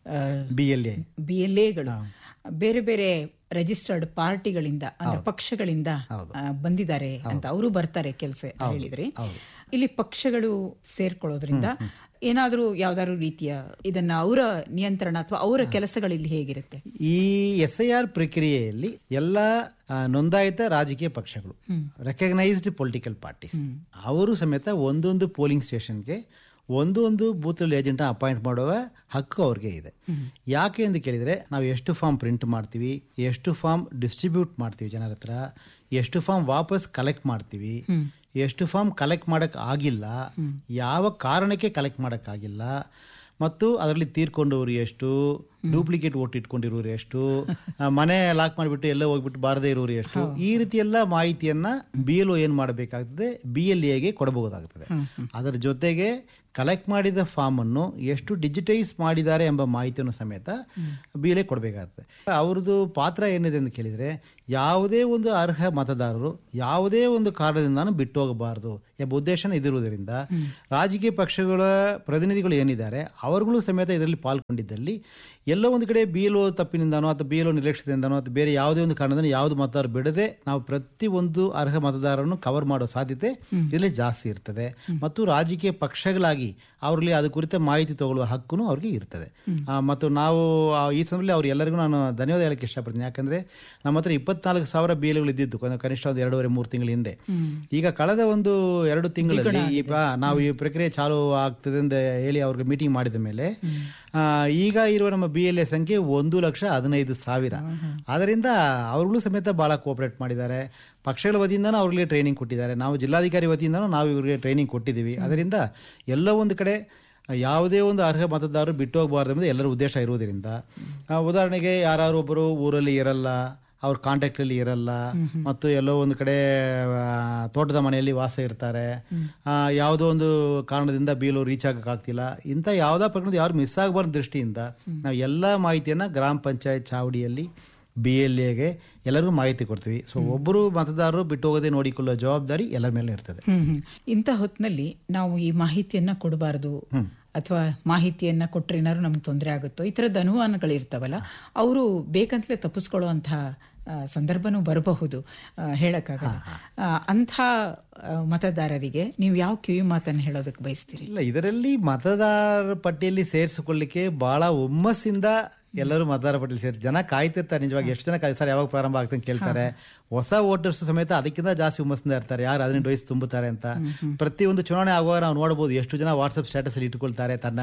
Speaker 4: B L A
Speaker 3: B L ಎಗಳು ಬೇರೆ ಬೇರೆ ರಿಜಿಸ್ಟರ್ಡ್ ಪಾರ್ಟಿಗಳಿಂದ ಅಂದ್ರೆ ಪಕ್ಷಗಳಿಂದ ಆ, ಬಂದಿದ್ದಾರೆ ಅಂತ ಅವರು ಬರ್ತಾರೆ ಕೆಲಸ ಹೇಳಿದ್ರಿ ಇಲ್ಲಿ ಪಕ್ಷಗಳು ಸೇರ್ಕೊಳ್ಳೋದ್ರಿಂದ ಏನಾದ್ರೂ ಯಾವ್ದಾದ್ರು ರೀತಿಯ ಇದನ್ನ ಅವರ ನಿಯಂತ್ರಣ ಅಥವಾ ಅವರ ಕೆಲಸಗಳು ಇಲ್ಲಿ ಹೇಗಿರುತ್ತೆ
Speaker 4: ಈ ಎಸ್ ಐ ಆರ್ ಪ್ರಕ್ರಿಯೆಯಲ್ಲಿ ಎಲ್ಲ ಆ, ನೋಂದಾಯಿತ ರಾಜಕೀಯ ಪಕ್ಷಗಳು ರೆಕಗ್ನೈಸ್ಡ್ ಪೊಲಿಟಿಕಲ್ ಪಾರ್ಟೀಸ್ ಅವರು ಸಮೇತ ಒಂದೊಂದು ಪೋಲಿಂಗ್ ಸ್ಟೇಷನ್ಗೆ ಒಂದು ಒಂದು ಬೂತ್ ಏಜೆಂಟ್ ಅಪಾಯಿಂಟ್ ಮಾಡುವ ಹಕ್ಕು ಅವ್ರಿಗೆ ಇದೆ ಯಾಕೆ ಅಂತ ಕೇಳಿದ್ರೆ ನಾವು ಎಷ್ಟು ಫಾರ್ಮ್ ಪ್ರಿಂಟ್ ಮಾಡ್ತೀವಿ ಎಷ್ಟು ಫಾರ್ಮ್ ಡಿಸ್ಟ್ರಿಬ್ಯೂಟ್ ಮಾಡ್ತೀವಿ ಜನರ ಹತ್ರ ಎಷ್ಟು ಫಾರ್ಮ್ ವಾಪಸ್ ಕಲೆಕ್ಟ್ ಮಾಡ್ತೀವಿ ಎಷ್ಟು ಫಾರ್ಮ್ ಕಲೆಕ್ಟ್ ಮಾಡಕ್ ಆಗಿಲ್ಲ ಯಾವ ಕಾರಣಕ್ಕೆ ಕಲೆಕ್ಟ್ ಮಾಡಕ್ ಆಗಿಲ್ಲ ಮತ್ತು ಅದರಲ್ಲಿ ತೀರ್ಕೊಂಡವರು ಎಷ್ಟು ಡೂಪ್ಲಿಕೇಟ್ ಓಟ್ ಇಟ್ಕೊಂಡಿರೋರು ಎಷ್ಟು ಆ, ಮನೆ ಲಾಕ್ ಮಾಡಿಬಿಟ್ಟು ಎಲ್ಲ ಹೋಗ್ಬಿಟ್ಟು ಬಾರದೇ ಇರೋರು ಎಷ್ಟು ಈ ರೀತಿ ಎಲ್ಲ ಮಾಹಿತಿಯನ್ನ ಬಿ ಎಲ್ ಒ ಏನ್ ಮಾಡಬೇಕಾಗ್ತದೆ ಬಿ ಎಲ್ ಎಗೆ ಕೊಡಬಹುದಾಗ್ತದೆ ಅದರ ಜೊತೆಗೆ ಕಲೆಕ್ಟ್ ಮಾಡಿದ ಫಾರ್ಮ್ ಅನ್ನು ಎಷ್ಟು ಡಿಜಿಟೈಸ್ ಮಾಡಿದ್ದಾರೆ ಎಂಬ ಮಾಹಿತಿಯನ್ನು ಸಮೇತ ಬಿ ಎಲ್ ಎ ಕೊಡಬೇಕಾಗ್ತದೆ ಅವ್ರದ್ದು ಪಾತ್ರ ಏನಿದೆ ಅಂತ ಕೇಳಿದ್ರೆ ಯಾವುದೇ ಒಂದು ಅರ್ಹ ಮತದಾರರು ಯಾವುದೇ ಒಂದು ಕಾರಣದಿಂದಾನು ಬಿಟ್ಟು ಹೋಗಬಾರದು ಎಂಬ ಉದ್ದೇಶನ ಇದಿರುವುದರಿಂದ ರಾಜಕೀಯ ಪಕ್ಷಗಳ ಪ್ರತಿನಿಧಿಗಳು ಏನಿದ್ದಾರೆ ಅವರುಗಳು ಸಮೇತ ಇದರಲ್ಲಿ ಪಾಲ್ಗೊಂಡಿದ್ದಲ್ಲಿ ಎಲ್ಲೋ ಒಂದು ಕಡೆ ಬಿ ಎಲ್ ಒ ತಪ್ಪಿನಿಂದಾನೋ ಅಥವಾ ಬಿ ಎಲ್ ಒ ನಿರ್ಲಕ್ಷ್ಯದಿಂದಾನೋ ಅಥವಾ ಬೇರೆ ಯಾವುದೇ ಒಂದು ಕಾರಣದಿಂದ ಯಾವುದು ಮತದಾರರು ಬಿಡದೆ ನಾವು ಪ್ರತಿ ಒಂದು ಅರ್ಹ ಮತದಾರರನ್ನು ಕವರ್ ಮಾಡೋ ಸಾಧ್ಯತೆ ಇದರಲ್ಲಿ ಜಾಸ್ತಿ ಇರ್ತದೆ ಮತ್ತು ರಾಜಕೀಯ ಪಕ್ಷಗಳಾಗಿ ಅವರಲ್ಲಿ ಅದು ಕುರಿತ ಮಾಹಿತಿ ತಗೊಳ್ಳುವ ಹಕ್ಕುನು ಅವ್ರಿಗೆ ಇರ್ತದೆ ಆ, ಮತ್ತು ನಾವು ಆ, ಈ ಸಮಯದಲ್ಲಿ ಅವ್ರು ಎಲ್ಲರಿಗೂ ನಾನು ಧನ್ಯವಾದ ಹೇಳಕ್ಕೆ ಇಷ್ಟಪಡ್ತೀನಿ ಯಾಕಂದ್ರೆ ನಮ್ಮ ಹತ್ರ ಇಪ್ಪತ್ನಾಲ್ಕು ಸಾವಿರ ಬೀಲುಗಳು ಇದ್ದಿದ್ದು ಕ- ಕನಿಷ್ಠ ಒಂದು ಎರಡೂವರೆ ಮೂರು ತಿಂಗಳ ಹಿಂದೆ ಈಗ ಕಳೆದ ಒಂದು ಎರಡು ತಿಂಗಳಲ್ಲಿ ಈ ಪ- ನಾವು ಈ ಪ್ರಕ್ರಿಯೆ ಚಾಲು ಆಗ್ತದೆ ಅಂತ ಹೇಳಿ ಅವ್ರಿಗೆ ಮೀಟಿಂಗ್ ಮಾಡಿದ ಮೇಲೆ ಆ, ಈಗ ಇರುವ ನಮ್ಮ ಬಿ ಎಲ್ ಎ ಸಂಖ್ಯೆ ಒಂದು ಲಕ್ಷ ಹದಿನೈದು ಸಾವಿರ ಅದರಿಂದ ಅವ್ರುಗಳು ಸಮೇತ ಬಹಳ ಕೋಆಪರೇಟ್ ಮಾಡಿದ್ದಾರೆ ಪಕ್ಷಗಳ ವತಿಯಿಂದನೂ ಅವ್ರಿಗೆ ಟ್ರೈನಿಂಗ್ ಕೊಟ್ಟಿದ್ದಾರೆ ನಾವು ಜಿಲ್ಲಾಧಿಕಾರಿ ವತಿಯಿಂದನೂ ನಾವು ಇವರಿಗೆ ಟ್ರೈನಿಂಗ್ ಕೊಟ್ಟಿದ್ದೀವಿ ಅದರಿಂದ ಎಲ್ಲೋ ಒಂದು ಕಡೆ ಯಾವುದೇ ಒಂದು ಅರ್ಹ ಮತದಾರರು ಬಿಟ್ಟು ಹೋಗಬಾರ್ದು ಎಂಬುದು ಎಲ್ಲರ ಉದ್ದೇಶ ಇರುವುದರಿಂದ ಆ, ಉದಾಹರಣೆಗೆ ಯಾರು ಒಬ್ಬರು ಊರಲ್ಲಿ ಇರಲ್ಲ ಅವ್ರ ಕಾಂಟ್ಯಾಕ್ಟ್ ಅಲ್ಲಿ ಇರಲ್ಲ ಮತ್ತು ಎಲ್ಲೋ ಒಂದು ಕಡೆ ಆ, ತೋಟದ ಮನೆಯಲ್ಲಿ ವಾಸ ಇರ್ತಾರೆ ಆ, ಯಾವುದೋ ಒಂದು ಕಾರಣದಿಂದ ಬೀಲು ರೀಚ್ ಆಗಕ್ಕಾಗ್ತಿಲ್ಲ ಇಂಥ ಯಾವುದೋ ಪ್ರಕರಣದ ಯಾರು ಮಿಸ್ ಆಗಬಾರ್ದು ದೃಷ್ಟಿಯಿಂದ ನಾವು ಎಲ್ಲ ಮಾಹಿತಿಯನ್ನ ಗ್ರಾಮ ಪಂಚಾಯತ್ ಚಾವಡಿಯಲ್ಲಿ ಬಿ ಎಲ್ ಎಗೆ ಎಲ್ಲರಿಗೂ ಮಾಹಿತಿ ಕೊಡ್ತೀವಿ ಸೊ ಒಬ್ಬರು ಮತದಾರರು ಬಿಟ್ಟು ಹೋಗದೆ ನೋಡಿಕೊಳ್ಳುವ ಜವಾಬ್ದಾರಿ ಎಲ್ಲರ ಮೇಲೆ ಇರ್ತದೆ
Speaker 3: ಹ್ಮ್ ಹ್ಮ್. ಇಂಥ ಹೊತ್ತಿನಲ್ಲಿ ನಾವು ಈ ಮಾಹಿತಿಯನ್ನ ಕೊಡಬಾರದು ಅಥವಾ ಮಾಹಿತಿಯನ್ನ ಕೊಟ್ರೆ ಏನಾದ್ರು ನಮ್ಗೆ ತೊಂದರೆ ಆಗುತ್ತೋ ಈ ತರದ ಅನುಮಾನಗಳು ಇರ್ತಾವಲ್ಲ ಅವರು ಬೇಕಂತಲೇ ತಪ್ಪಿಸ್ಕೊಳ್ಳುವಂತಹ ಆ, ಸಂದರ್ಭನೂ ಬರಬಹುದು ಆ, ಹೇಳಕ್ಕಾಗಲ್ಲ ಆ, ಅಂಥ ಆ, ಮತದಾರರಿಗೆ ನೀವು ಯಾವ ಕಿವಿ ಮಾತನ್ನು ಹೇಳೋದಕ್ಕೆ ಬಯಸ್ತೀರಿ
Speaker 4: ಇಲ್ಲ ಇದರಲ್ಲಿ ಮತದಾರ ಪಟ್ಟಿಯಲ್ಲಿ ಸೇರಿಸಿಕೊಳ್ಳಿಕ್ಕೆ ಬಹಳ ಹುಮ್ಮಸ್ಸಿಂದ ಎಲ್ಲರೂ ಮತದಾರ ಪಟ್ಟಿಯಲ್ಲಿ ಸೇರಿ ಜನ ಕಾಯ್ತಿರ್ತಾರೆ ನಿಜವಾಗಿ ಎಷ್ಟು ಜನ ಕಾಯ್ ಸರ್ ಯಾವಾಗ ಪ್ರಾರಂಭ ಆಗ್ತಂತ ಕೇಳ್ತಾರೆ ಹೊಸ ವೋಟರ್ಸ್ ಸಮೇತ ಅದಕ್ಕಿಂತ ಜಾಸ್ತಿ ಹುಮ್ಮಸ್ಸಿಂದ ಇರ್ತಾರೆ ಯಾರು ಹದಿನೆಂಟು ವಯಸ್ಸು ತುಂಬುತ್ತಾರೆ ಅಂತ ಪ್ರತಿಯೊಂದು ಚುನಾವಣೆ ಆಗುವಾಗ ನಾವು ನೋಡಬಹುದು ಎಷ್ಟು ಜನ ವಾಟ್ಸ್ಆಪ್ ಸ್ಟೇಟಸ್ ಅಲ್ಲಿ ಇಟ್ಕೊಳ್ತಾರೆ ತನ್ನ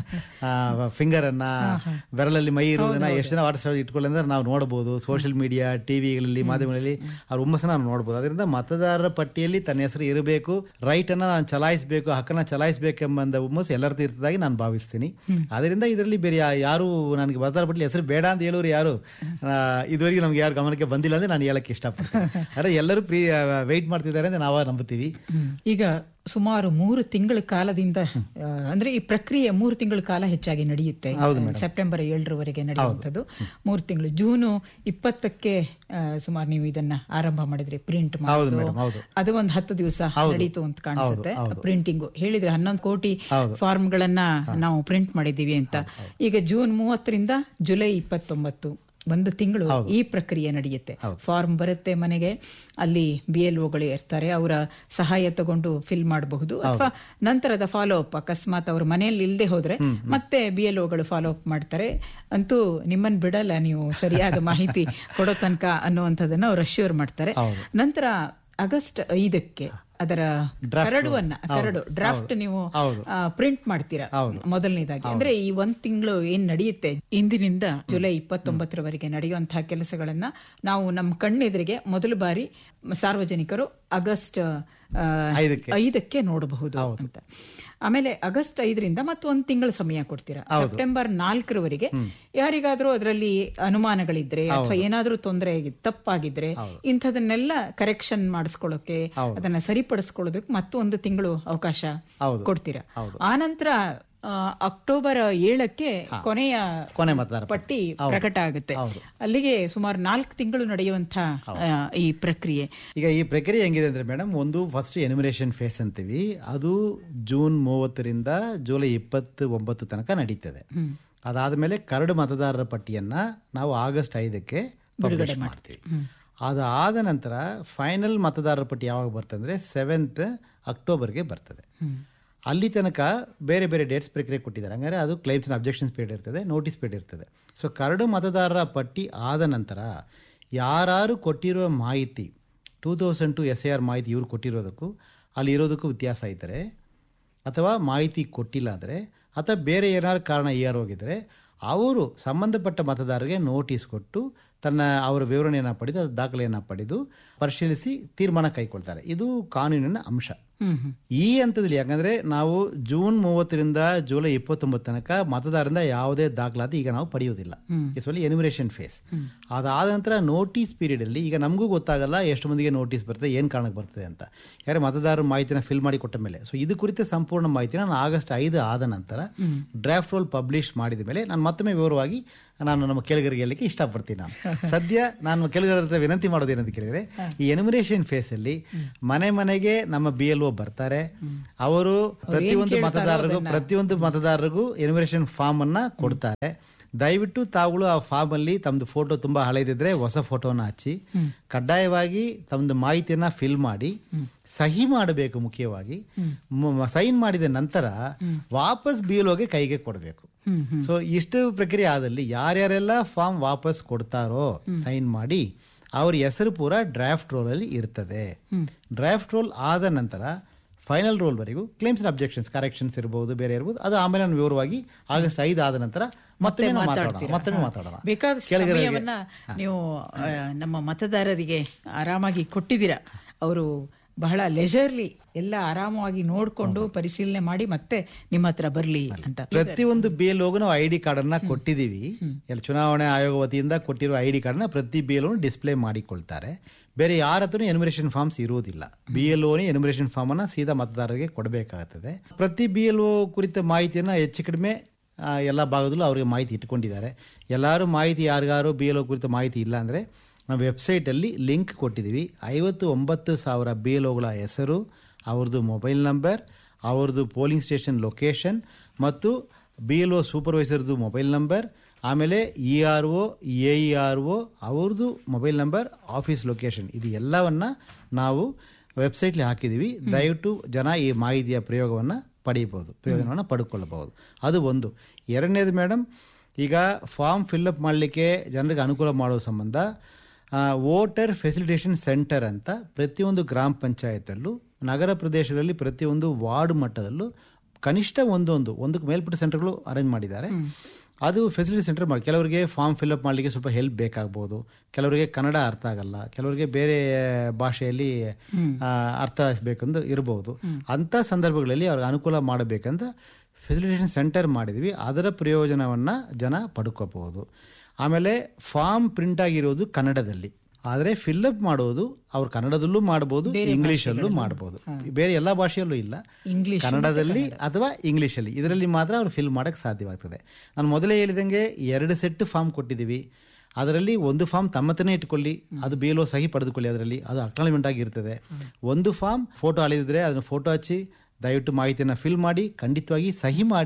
Speaker 4: ಫಿಂಗರ್ ಅನ್ನ ಬೆರಳಲ್ಲಿ ಮೈ ಇರುವುದನ್ನ ಎಷ್ಟು ಜನ ವಾಟ್ಸ್ಆಪ್ ಇಟ್ಕೊಳ್ಳಿ ಅಂದ್ರೆ ನಾವು ನೋಡಬಹುದು ಸೋಷಿಯಲ್ ಮೀಡಿಯಾ ಟಿವಿಗಳಲ್ಲಿ ಮಾಧ್ಯಮಗಳಲ್ಲಿ ಅವ್ರ ಹುಮ್ಮಸ್ಸನ್ನ ನಾವು ನೋಡಬಹುದು ಅದರಿಂದ ಮತದಾರರ ಪಟ್ಟಿಯಲ್ಲಿ ತನ್ನ ಹೆಸರು ಇರಬೇಕು ರೈಟ್ ಅನ್ನ ನಾನು ಚಲಾಯಿಸಬೇಕು ಹಕ್ಕನ್ನ ಚಲಾಯಿಸಬೇಕೆಂಬ ಹುಮ್ಮಸ್ಸು ಎಲ್ಲರದ್ದು ಇರ್ತದಾಗಿ ನಾನು ಭಾವಿಸ್ತೀನಿ ಅದರಿಂದ ಇದರಲ್ಲಿ ಬೇರೆ ಯಾ- ಯಾರು ನನಗೆ ಮತದಾರ ಪಟ್ಟಿಯಲ್ಲಿ ಹೆಸರು ಬೇಡ ಅಂತ ಹೇಳೋರು ಯಾರು ಆ, ಇದುವರೆಗೆ ನಮ್ಗೆ ಯಾರು ಗಮನಕ್ಕೆ ಬಂದಿಲ್ಲ ಅಂದ್ರೆ ನಾನು ಹೇಳಕ್ಕೆ ಇಷ್ಟಪಡ್ತೀನಿ ಅದೇ ಎಲ್ಲರೂ ಪ್ರೀ ವೆಯ್ಟ್ ಮಾಡ್ತಿದ್ದಾರೆ ಅಂತ ನಾವು ನಂಬುತ್ತೀವಿ
Speaker 3: ಈಗ ಸುಮಾರು ಮೂರು ತಿಂಗಳ ಕಾಲದಿಂದ ಆ, ಅಂದ್ರೆ ಈ ಪ್ರಕ್ರಿಯೆ ಮೂರು ತಿಂಗಳ ಕಾಲ ಹೆಚ್ಚಾಗಿ ನಡೆಯುತ್ತೆ ಸೆಪ್ಟೆಂಬರ್ ಏಳರವರೆಗೆ ನಡೆಯುವಂಥದ್ದು ಮೂರು ತಿಂಗಳು ಜೂನು ಇಪ್ಪತ್ತಕ್ಕೆ ಆ, ಸುಮಾರು ನೀವು ಇದನ್ನ ಆರಂಭ ಮಾಡಿದ್ರಿ ಪ್ರಿಂಟ್
Speaker 4: ಹೌದು ಮೇಡಮ್ ಹೌದು
Speaker 3: ಅದು ಒಂದು ಹತ್ತು ದಿವಸ ನಡೀತು ಅಂತ ಕಾಣಿಸುತ್ತೆ ಪ್ರಿಂಟಿಂಗ್ ಹೇಳಿದ್ರೆ ಹನ್ನೊಂದು ಕೋಟಿ ಫಾರ್ಮ್ಗಳನ್ನ ನಾವು ಪ್ರಿಂಟ್ ಮಾಡಿದ್ದೀವಿ ಅಂತ ಈಗ ಜೂನ್ ಮೂವತ್ತರಿಂದ ಜುಲೈ ಇಪ್ಪತ್ತೊಂಬತ್ತು ಒಂದು ತಿಂಗಳು ಈ ಪ್ರಕ್ರಿಯೆ ನಡೆಯುತ್ತೆ ಫಾರ್ಮ್ ಬರುತ್ತೆ ಮನೆಗೆ ಅಲ್ಲಿ ಬಿ ಎಲ್ ಒಗಳು ಇರ್ತಾರೆ ಅವರ ಸಹಾಯ ತಗೊಂಡು ಫಿಲ್ ಮಾಡಬಹುದು ಅಥವಾ ನಂತರದ ಫಾಲೋ ಅಪ್ ಅಕಸ್ಮಾತ್ ಅವ್ರ ಮನೆಯಲ್ಲಿ ಇಲ್ಲದೆ ಹೋದ್ರೆ ಮತ್ತೆ ಬಿ ಎಲ್ ಒಗಳು ಫಾಲೋ ಅಪ್ ಮಾಡ್ತಾರೆ ಅಂತೂ ನಿಮ್ಮನ್ನ ಬಿಡಲ್ಲ ನೀವು ಸರಿಯಾದ ಮಾಹಿತಿ ಕೊಡೋ ತನಕ ಅನ್ನುವಂಥದ್ದನ್ನ ಅವ್ರು ಅಶ್ಯೂರ್ ಮಾಡ್ತಾರೆ ನಂತರ ಆಗಸ್ಟ್ ಐದಕ್ಕೆ ಅದರ ಕರಡುವನ್ನ ಕರಡು ಡ್ರಾಫ್ಟ್ ನೀವು ಪ್ರಿಂಟ್ ಮಾಡ್ತೀರಾ ಮೊದಲನೇದಾಗಿ ಅಂದ್ರೆ ಈ ಒಂದ್ ತಿಂಗಳು ಏನ್ ನಡೆಯುತ್ತೆ ಇಂದಿನಿಂದ ಜುಲೈ ಇಪ್ಪತ್ತೊಂಬತ್ತರವರೆಗೆ ನಡೆಯುವಂತಹ ಕೆಲಸಗಳನ್ನ ನಾವು ನಮ್ಮ ಕಣ್ಣೆದುರಿಗೆ ಮೊದಲ ಬಾರಿ ಸಾರ್ವಜನಿಕರು ಆಗಸ್ಟ್ ಆ,
Speaker 4: ಐದಕ್ಕೆ.
Speaker 3: ಐದಕ್ಕೆ ನೋಡಬಹುದು ಅಂತ ಆಮೇಲೆ ಆಗಸ್ಟ್ ಐದರಿಂದ ಮತ್ತೊಂದು ತಿಂಗಳ ಸಮಯ ಕೊಡ್ತೀರಾ ಸೆಪ್ಟೆಂಬರ್ ನಾಲ್ಕರವರೆಗೆ ಯಾರಿಗಾದ್ರೂ ಅದರಲ್ಲಿ ಅನುಮಾನಗಳಿದ್ರೆ ಅಥವಾ ಏನಾದ್ರೂ ತೊಂದರೆ ತಪ್ಪಾಗಿದ್ರೆ ಇಂಥದನ್ನೆಲ್ಲ ಕರೆಕ್ಷನ್ ಮಾಡಿಸ್ಕೊಳ್ಳೋಕೆ ಅದನ್ನ ಸರಿಪಡಿಸ್ಕೊಳ್ಳೋದಕ್ಕೆ ಮತ್ತೊಂದು ತಿಂಗಳು ಅವಕಾಶ ಕೊಡ್ತೀರಾ ಆನಂತರ ಆ, ಅಕ್ಟೋಬರ್ ಏಳಕ್ಕೆ ಕೊನೆಯ
Speaker 4: ಕೊನೆ ಮತದಾರ
Speaker 3: ಪಟ್ಟಿ ಪ್ರಕಟ ಆಗುತ್ತೆ ಅಲ್ಲಿಗೆ ಸುಮಾರು ನಾಲ್ಕು ತಿಂಗಳು ನಡೆಯುವಂತ ಈ ಪ್ರಕ್ರಿಯೆ
Speaker 4: ಈಗ ಈ ಪ್ರಕ್ರಿಯೆ ಹೆಂಗಿದೆ ಅಂದ್ರೆ ಮೇಡಮ್ ಒಂದು ಫಸ್ಟ್ ಎನಿಮಿನೇಷನ್ ಫೇಸ್ ಅಂತೀವಿ ಅದು ಜೂನ್ ಮೂವತ್ತರಿಂದ ಜುಲೈ ಇಪ್ಪತ್ತು ಒಂಬತ್ತು ತನಕ ನಡೀತದೆ ಅದಾದ್ಮೇಲೆ ಕರಡು ಮತದಾರರ ಪಟ್ಟಿಯನ್ನ ನಾವು ಆಗಸ್ಟ್ ಐದಕ್ಕೆ ಪಬ್ಲಿಷ್ ಮಾಡ್ತೀವಿ ಅದಾದ ನಂತರ ಫೈನಲ್ ಮತದಾರರ ಪಟ್ಟಿ ಯಾವಾಗ ಬರ್ತಂದ್ರೆ ಸೆವೆಂತ್ ಅಕ್ಟೋಬರ್ಗೆ ಬರ್ತದೆ ಅಲ್ಲಿ ತನಕ ಬೇರೆ ಬೇರೆ ಡೇಟ್ಸ್ ಪ್ರಕ್ರಿಯೆ ಕೊಟ್ಟಿದ್ದಾರೆ ಹಂಗಾರೆ ಅದು ಕ್ಲೈಮ್ಸ್ ಅಬ್ಜೆಕ್ಷನ್ಸ್ ಪೀರಿಯಡ್ ಇರ್ತದೆ ನೋಟಿಸ್ ಪೀರಿಯಡ್ ಇರ್ತದೆ ಸೊ ಕರಡು ಮತದಾರರ ಪಟ್ಟಿ ಆದ ನಂತರ ಯಾರು ಕೊಟ್ಟಿರುವ ಮಾಹಿತಿ two thousand two S A R ಮಾಹಿತಿ ಇವ್ರು ಕೊಟ್ಟಿರೋದಕ್ಕೂ ಅಲ್ಲಿ ಇರೋದಕ್ಕೂ ವ್ಯತ್ಯಾಸ ಇದ್ದರೆ ಅಥವಾ ಮಾಹಿತಿ ಕೊಟ್ಟಿಲ್ಲ ಅಂದರೆ ಅಥವಾ ಬೇರೆ ಏನಾದ್ರು ಕಾರಣ ಏರ್ ಹೋಗಿದ್ರೆ ಅವರು ಸಂಬಂಧಪಟ್ಟ ಮತದಾರರಿಗೆ ನೋಟಿಸ್ ಕೊಟ್ಟು ತನ್ನ ಅವರ ವಿವರಣೆಯನ್ನು ಪಡೆದು ಅದು ದಾಖಲೆಯನ್ನು ಪಡೆದು ಪರಿಶೀಲಿಸಿ ತೀರ್ಮಾನ ಕೈಗೊಳ್ತಾರೆ ಇದು ಕಾನೂನಿನ ಅಂಶ ಈ ಹಂತದಲ್ಲಿ ಯಾಕಂದ್ರೆ ನಾವು ಜೂನ್ ಮೂವತ್ತರಿಂದ ಜುಲೈ ಇಪ್ಪತ್ತೊಂಬತ್ತು ತನಕ ಮತದಾರರಿಂದ ಯಾವುದೇ ದಾಖಲಾತಿ ಈಗ ನಾವು ಪಡೆಯುವುದಿಲ್ಲ ಇಟ್ಸ್ ಒನ್ಲಿ ಎನಿಮಿನೇಷನ್ ಫೇಸ್ ಅದಾದ ನಂತರ ನೋಟಿಸ್ ಪೀರಿಯಡ್ ಅಲ್ಲಿ ಈಗ ನಮಗೂ ಗೊತ್ತಾಗಲ್ಲ ಎಷ್ಟು ಮಂದಿಗೆ ನೋಟಿಸ್ ಬರ್ತದೆ ಏನ್ ಕಾರಣಕ್ಕೆ ಬರ್ತದೆ ಅಂತ ಯಾರು ಮತದಾರರ ಮಾಹಿತಿನ ಫಿಲ್ ಮಾಡಿ ಕೊಟ್ಟ ಮೇಲೆ ಸೊ ಇದು ಕುರಿತ ಸಂಪೂರ್ಣ ಮಾಹಿತಿನ ನಾನು ಆಗಸ್ಟ್ ಐದು ಆದ ನಂತರ ಡ್ರಾಫ್ಟ್ ರೋಲ್ ಪಬ್ಲಿಷ್ ಮಾಡಿದ ಮೇಲೆ ನಾನು ಮತ್ತೊಮ್ಮೆ ವಿವರವಾಗಿ ನಾನು ನಮ್ಮ ಕೇಳಿಗರಿಗೆ ಹೇಳಲಿಕ್ಕೆ ಇಷ್ಟಪಡ್ತೀನಿ ನಾನು ಸದ್ಯ ನಾನು ಕೇಳಿಗರ ಹತ್ರ ವಿನಂತಿ ಮಾಡೋದೇನಂತ ಕೇಳಿದ್ರೆ ಈ ಎನಿಮಿನೇಷನ್ ಫೇಸ್ ಅಲ್ಲಿ ಮನೆ ಮನೆಗೆ ನಮ್ಮ ಬಿ ಎಲ್ ಒ ಬರ್ತಾರೆ ಅವರು ಪ್ರತಿಯೊಂದು ಮತದಾರರಿಗೂ ಪ್ರತಿಯೊಂದು ಮತದಾರರಿಗೂ ಎನಿಮಿನೇಷನ್ ಫಾರ್ಮ್ ಅನ್ನ ಕೊಡ್ತಾರೆ ದಯವಿಟ್ಟು ತಾವುಗಳು ಆ ಫಾರ್ಮ್ ಅಲ್ಲಿ ತಮ್ದು ಫೋಟೋ ತುಂಬಾ ಹಳೆದಿದ್ರೆ ಹೊಸ ಫೋಟೋನ ಹಚ್ಚಿ ಕಡ್ಡಾಯವಾಗಿ ತಮ್ದು ಮಾಹಿತಿಯನ್ನ ಫಿಲ್ ಮಾಡಿ ಸಹಿ ಮಾಡಬೇಕು ಮುಖ್ಯವಾಗಿ ಸೈನ್ ಮಾಡಿದ ನಂತರ ವಾಪಸ್ ಬಿಎಲ್ಒಗೆ ಕೈಗೆ ಕೊಡಬೇಕು ಸೊ ಇಷ್ಟು ಪ್ರಕ್ರಿಯೆ ಆದಲ್ಲಿ ಯಾರ್ಯಾರೆಲ್ಲ ಫಾರ್ಮ್ ವಾಪಸ್ ಕೊಡ್ತಾರೋ ಸೈನ್ ಮಾಡಿ ಅವ್ರ ಹೆಸರು ಪೂರ ಡ್ರಾಫ್ಟ್ ರೋಲ್ ಅಲ್ಲಿ ಇರ್ತದೆ ಡ್ರಾಫ್ಟ್ ರೋಲ್ ಆದ ನಂತರ ಫೈನಲ್ ರೋಲ್ ವರೆಗೂ ಕ್ಲೇಮ್ಸ್ ಅಬ್ಜೆಕ್ಷನ್ಸ್ ಕರೆಕ್ಷನ್ಸ್ ಇರಬಹುದು ಬೇರೆ ಇರಬಹುದು ಅದು ಆಮೇಲೆ ನಾನು ವಿವರವಾಗಿ ಆಗಸ್ಟ್ ಐದು ಆದ ನಂತರ ಮತ್ತೊಮ್ಮೆ ನಾವು ಮಾತಾಡೋಣ ಮತ್ತೊಮ್ಮೆ ಮಾತಾಡೋಣ
Speaker 3: ಬೇಕಾದಷ್ಟು
Speaker 4: ಕೆಳಗಡೆಗೆ-
Speaker 3: ಸಮಯವನ್ನ ನೀವು ಆ, ನಮ್ಮ ಮತದಾರರಿಗೆ ಆರಾಮಾಗಿ ಕೊಟ್ಟಿದ್ದೀರಾ ಅವರು ಬಹಳ ಲೆಜರ್ಲಿ ಎಲ್ಲ ಆರಾಮವಾಗಿ ನೋಡ್ಕೊಂಡು ಪರಿಶೀಲನೆ ಮಾಡಿ ಮತ್ತೆ ನಿಮ್ಮ ಹತ್ರ ಬರ್ಲಿ ಅಂತ
Speaker 4: ಪ್ರತಿಯೊಂದು ಬಿ ಎಲ್ ನಾವು ಐ ಡಿ ಕಾರ್ಡ್ ಅನ್ನ ಕೊಟ್ಟಿದೀವಿ ಎಲ್ಲ ಚುನಾವಣೆ ಆಯೋಗ ವತಿಯಿಂದ ಕೊಟ್ಟಿರುವ ಐ ಡಿ ಕಾರ್ಡ್ ನ ಪ್ರತಿ ಬಿ ಎಲ್ ಡಿಸ್ಪ್ಲೇ ಮಾಡಿಕೊಳ್ತಾರೆ ಬೇರೆ ಯಾರ ಹತ್ರನೂ ಎನಿಮಿನೇಷನ್ ಫಾರ್ಮ್ಸ್ ಇರುವುದಿಲ್ಲ ಬಿ ಎಲ್ ಓನೇ ಎನಿಮಿನೇಷನ್ ಫಾರ್ಮ್ ಅನ್ನ ಸೀದಾ ಮತದಾರರಿಗೆ ಕೊಡಬೇಕಾಗುತ್ತದೆ ಪ್ರತಿ ಬಿ ಎಲ್ ಒ ಕುರಿತ ಮಾಹಿತಿಯನ್ನ ಹೆಚ್ಚು ಕಡಿಮೆ ಆ, ಎಲ್ಲ ಭಾಗದಲ್ಲೂ ಅವರಿಗೆ ಮಾಹಿತಿ ಇಟ್ಕೊಂಡಿದ್ದಾರೆ ಎಲ್ಲರೂ ಮಾಹಿತಿ ಯಾರಿಗಾರು ಬಿ ಎಲ್ ಒ ಕುರಿತ ಮಾಹಿತಿ ಇಲ್ಲ ಅಂದರೆ ನಾವು ವೆಬ್ಸೈಟಲ್ಲಿ ಲಿಂಕ್ ಕೊಟ್ಟಿದ್ದೀವಿ ಐವತ್ತು ಒಂಬತ್ತು ಸಾವಿರ ಬಿ ಎಲ್ ಒಗಳ ಹೆಸರು ಅವ್ರದ್ದು ಮೊಬೈಲ್ ನಂಬರ್ ಅವ್ರದ್ದು ಪೋಲಿಂಗ್ ಸ್ಟೇಷನ್ ಲೊಕೇಶನ್ ಮತ್ತು ಬಿ ಎಲ್ ಒ ಸೂಪರ್ವೈಸರ್ದು ಮೊಬೈಲ್ ನಂಬರ್ ಆಮೇಲೆ E R O A E R O ಅವ್ರದ್ದು ಮೊಬೈಲ್ ನಂಬರ್ ಆಫೀಸ್ ಲೊಕೇಶನ್ ಇದು ಎಲ್ಲವನ್ನ ನಾವು ವೆಬ್ಸೈಟ್ಲಿ ಹಾಕಿದ್ದೀವಿ ದಯವಿಟ್ಟು ಜನ ಈ ಮಾಹಿತಿಯ ಪ್ರಯೋಗವನ್ನು ಪಡೆಯಬಹುದು ಪ್ರಯೋಜನವನ್ನು ಪಡ್ಕೊಳ್ಳಬಹುದು ಅದು ಒಂದು ಎರಡನೇದು ಮೇಡಮ್ ಈಗ ಫಾರ್ಮ್ ಫಿಲ್ಅಪ್ ಮಾಡಲಿಕ್ಕೆ ಜನರಿಗೆ ಅನುಕೂಲ ಮಾಡುವ ಸಂಬಂಧ ವೋಟರ್ ಫೆಸಿಲಿಟೇಷನ್ ಸೆಂಟರ್ ಅಂತ ಪ್ರತಿಯೊಂದು ಗ್ರಾಮ ಪಂಚಾಯತಲ್ಲೂ ನಗರ ಪ್ರದೇಶಗಳಲ್ಲಿ ಪ್ರತಿಯೊಂದು ವಾರ್ಡ್ ಮಟ್ಟದಲ್ಲೂ ಕನಿಷ್ಠ ಒಂದೊಂದು ಒಂದಕ್ಕೆ ಮೇಲ್ಪಟ್ಟ ಸೆಂಟರ್ಗಳು ಅರೇಂಜ್ ಮಾಡಿದ್ದಾರೆ ಅದು ಫೆಸಿಲಿಟಿ ಸೆಂಟರ್ ಮಾಡಿ ಕೆಲವರಿಗೆ ಫಾರ್ಮ್ ಫಿಲ್ಅಪ್ ಮಾಡಲಿಕ್ಕೆ ಸ್ವಲ್ಪ ಹೆಲ್ಪ್ ಬೇಕಾಗ್ಬೋದು ಕೆಲವರಿಗೆ ಕನ್ನಡ ಅರ್ಥ ಆಗಲ್ಲ ಕೆಲವರಿಗೆ ಬೇರೆ ಭಾಷೆಯಲ್ಲಿ ಆ, ಅರ್ಥ ಬೇಕಂದು ಇರಬಹುದು ಅಂಥ ಸಂದರ್ಭಗಳಲ್ಲಿ ಅವ್ರಿಗೆ ಅನುಕೂಲ ಮಾಡಬೇಕಂತ ಫೆಸಿಲಿಟೇಷನ್ ಸೆಂಟರ್ ಮಾಡಿದ್ವಿ ಅದರ ಪ್ರಯೋಜನವನ್ನು ಜನ ಪಡ್ಕೋಬಹುದು ಆಮೇಲೆ ಫಾರ್ಮ್ ಪ್ರಿಂಟ್ ಆಗಿರೋದು ಕನ್ನಡದಲ್ಲಿ ಆದರೆ ಫಿಲ್ಅಪ್ ಮಾಡೋದು ಅವ್ರು ಕನ್ನಡದಲ್ಲೂ ಮಾಡಬಹುದು ಇಂಗ್ಲಿಷಲ್ಲೂ ಮಾಡಬಹುದು ಬೇರೆ ಎಲ್ಲ ಭಾಷೆಯಲ್ಲೂ ಇಲ್ಲ
Speaker 3: ಇಂಗ್ಲಿಷ್
Speaker 4: ಕನ್ನಡದಲ್ಲಿ ಅಥವಾ ಇಂಗ್ಲಿಷಲ್ಲಿ ಇದರಲ್ಲಿ ಮಾತ್ರ ಅವ್ರು ಫಿಲ್ ಮಾಡಕ್ಕೆ ಸಾಧ್ಯವಾಗ್ತದೆ ನಾನು ಮೊದಲೇ ಹೇಳಿದಂಗೆ ಎರಡು ಸೆಟ್ ಫಾರ್ಮ್ ಕೊಟ್ಟಿದ್ದೀವಿ ಅದರಲ್ಲಿ ಒಂದು ಫಾರ್ಮ್ ತಮ್ಮತನೇ ಇಟ್ಕೊಳ್ಳಿ ಅದು ಬೇಲೋ ಸಹಿ ಪಡೆದುಕೊಳ್ಳಿ ಅದರಲ್ಲಿ ಅದು ಅಕ್ನಾಲಜ್ಮೆಂಟ್ ಆಗಿರ್ತದೆ ಒಂದು ಫಾರ್ಮ್ ಫೋಟೋ ಅಳಿದಿದ್ರೆ ಅದನ್ನು ಫೋಟೋ ಹಚ್ಚಿ ದಯವಿಟ್ಟು ಮಾಹಿತಿಯನ್ನು ಫಿಲ್ ಮಾಡಿ ಖಂಡಿತವಾಗಿ ಸಹಿ ಮಾಡಿ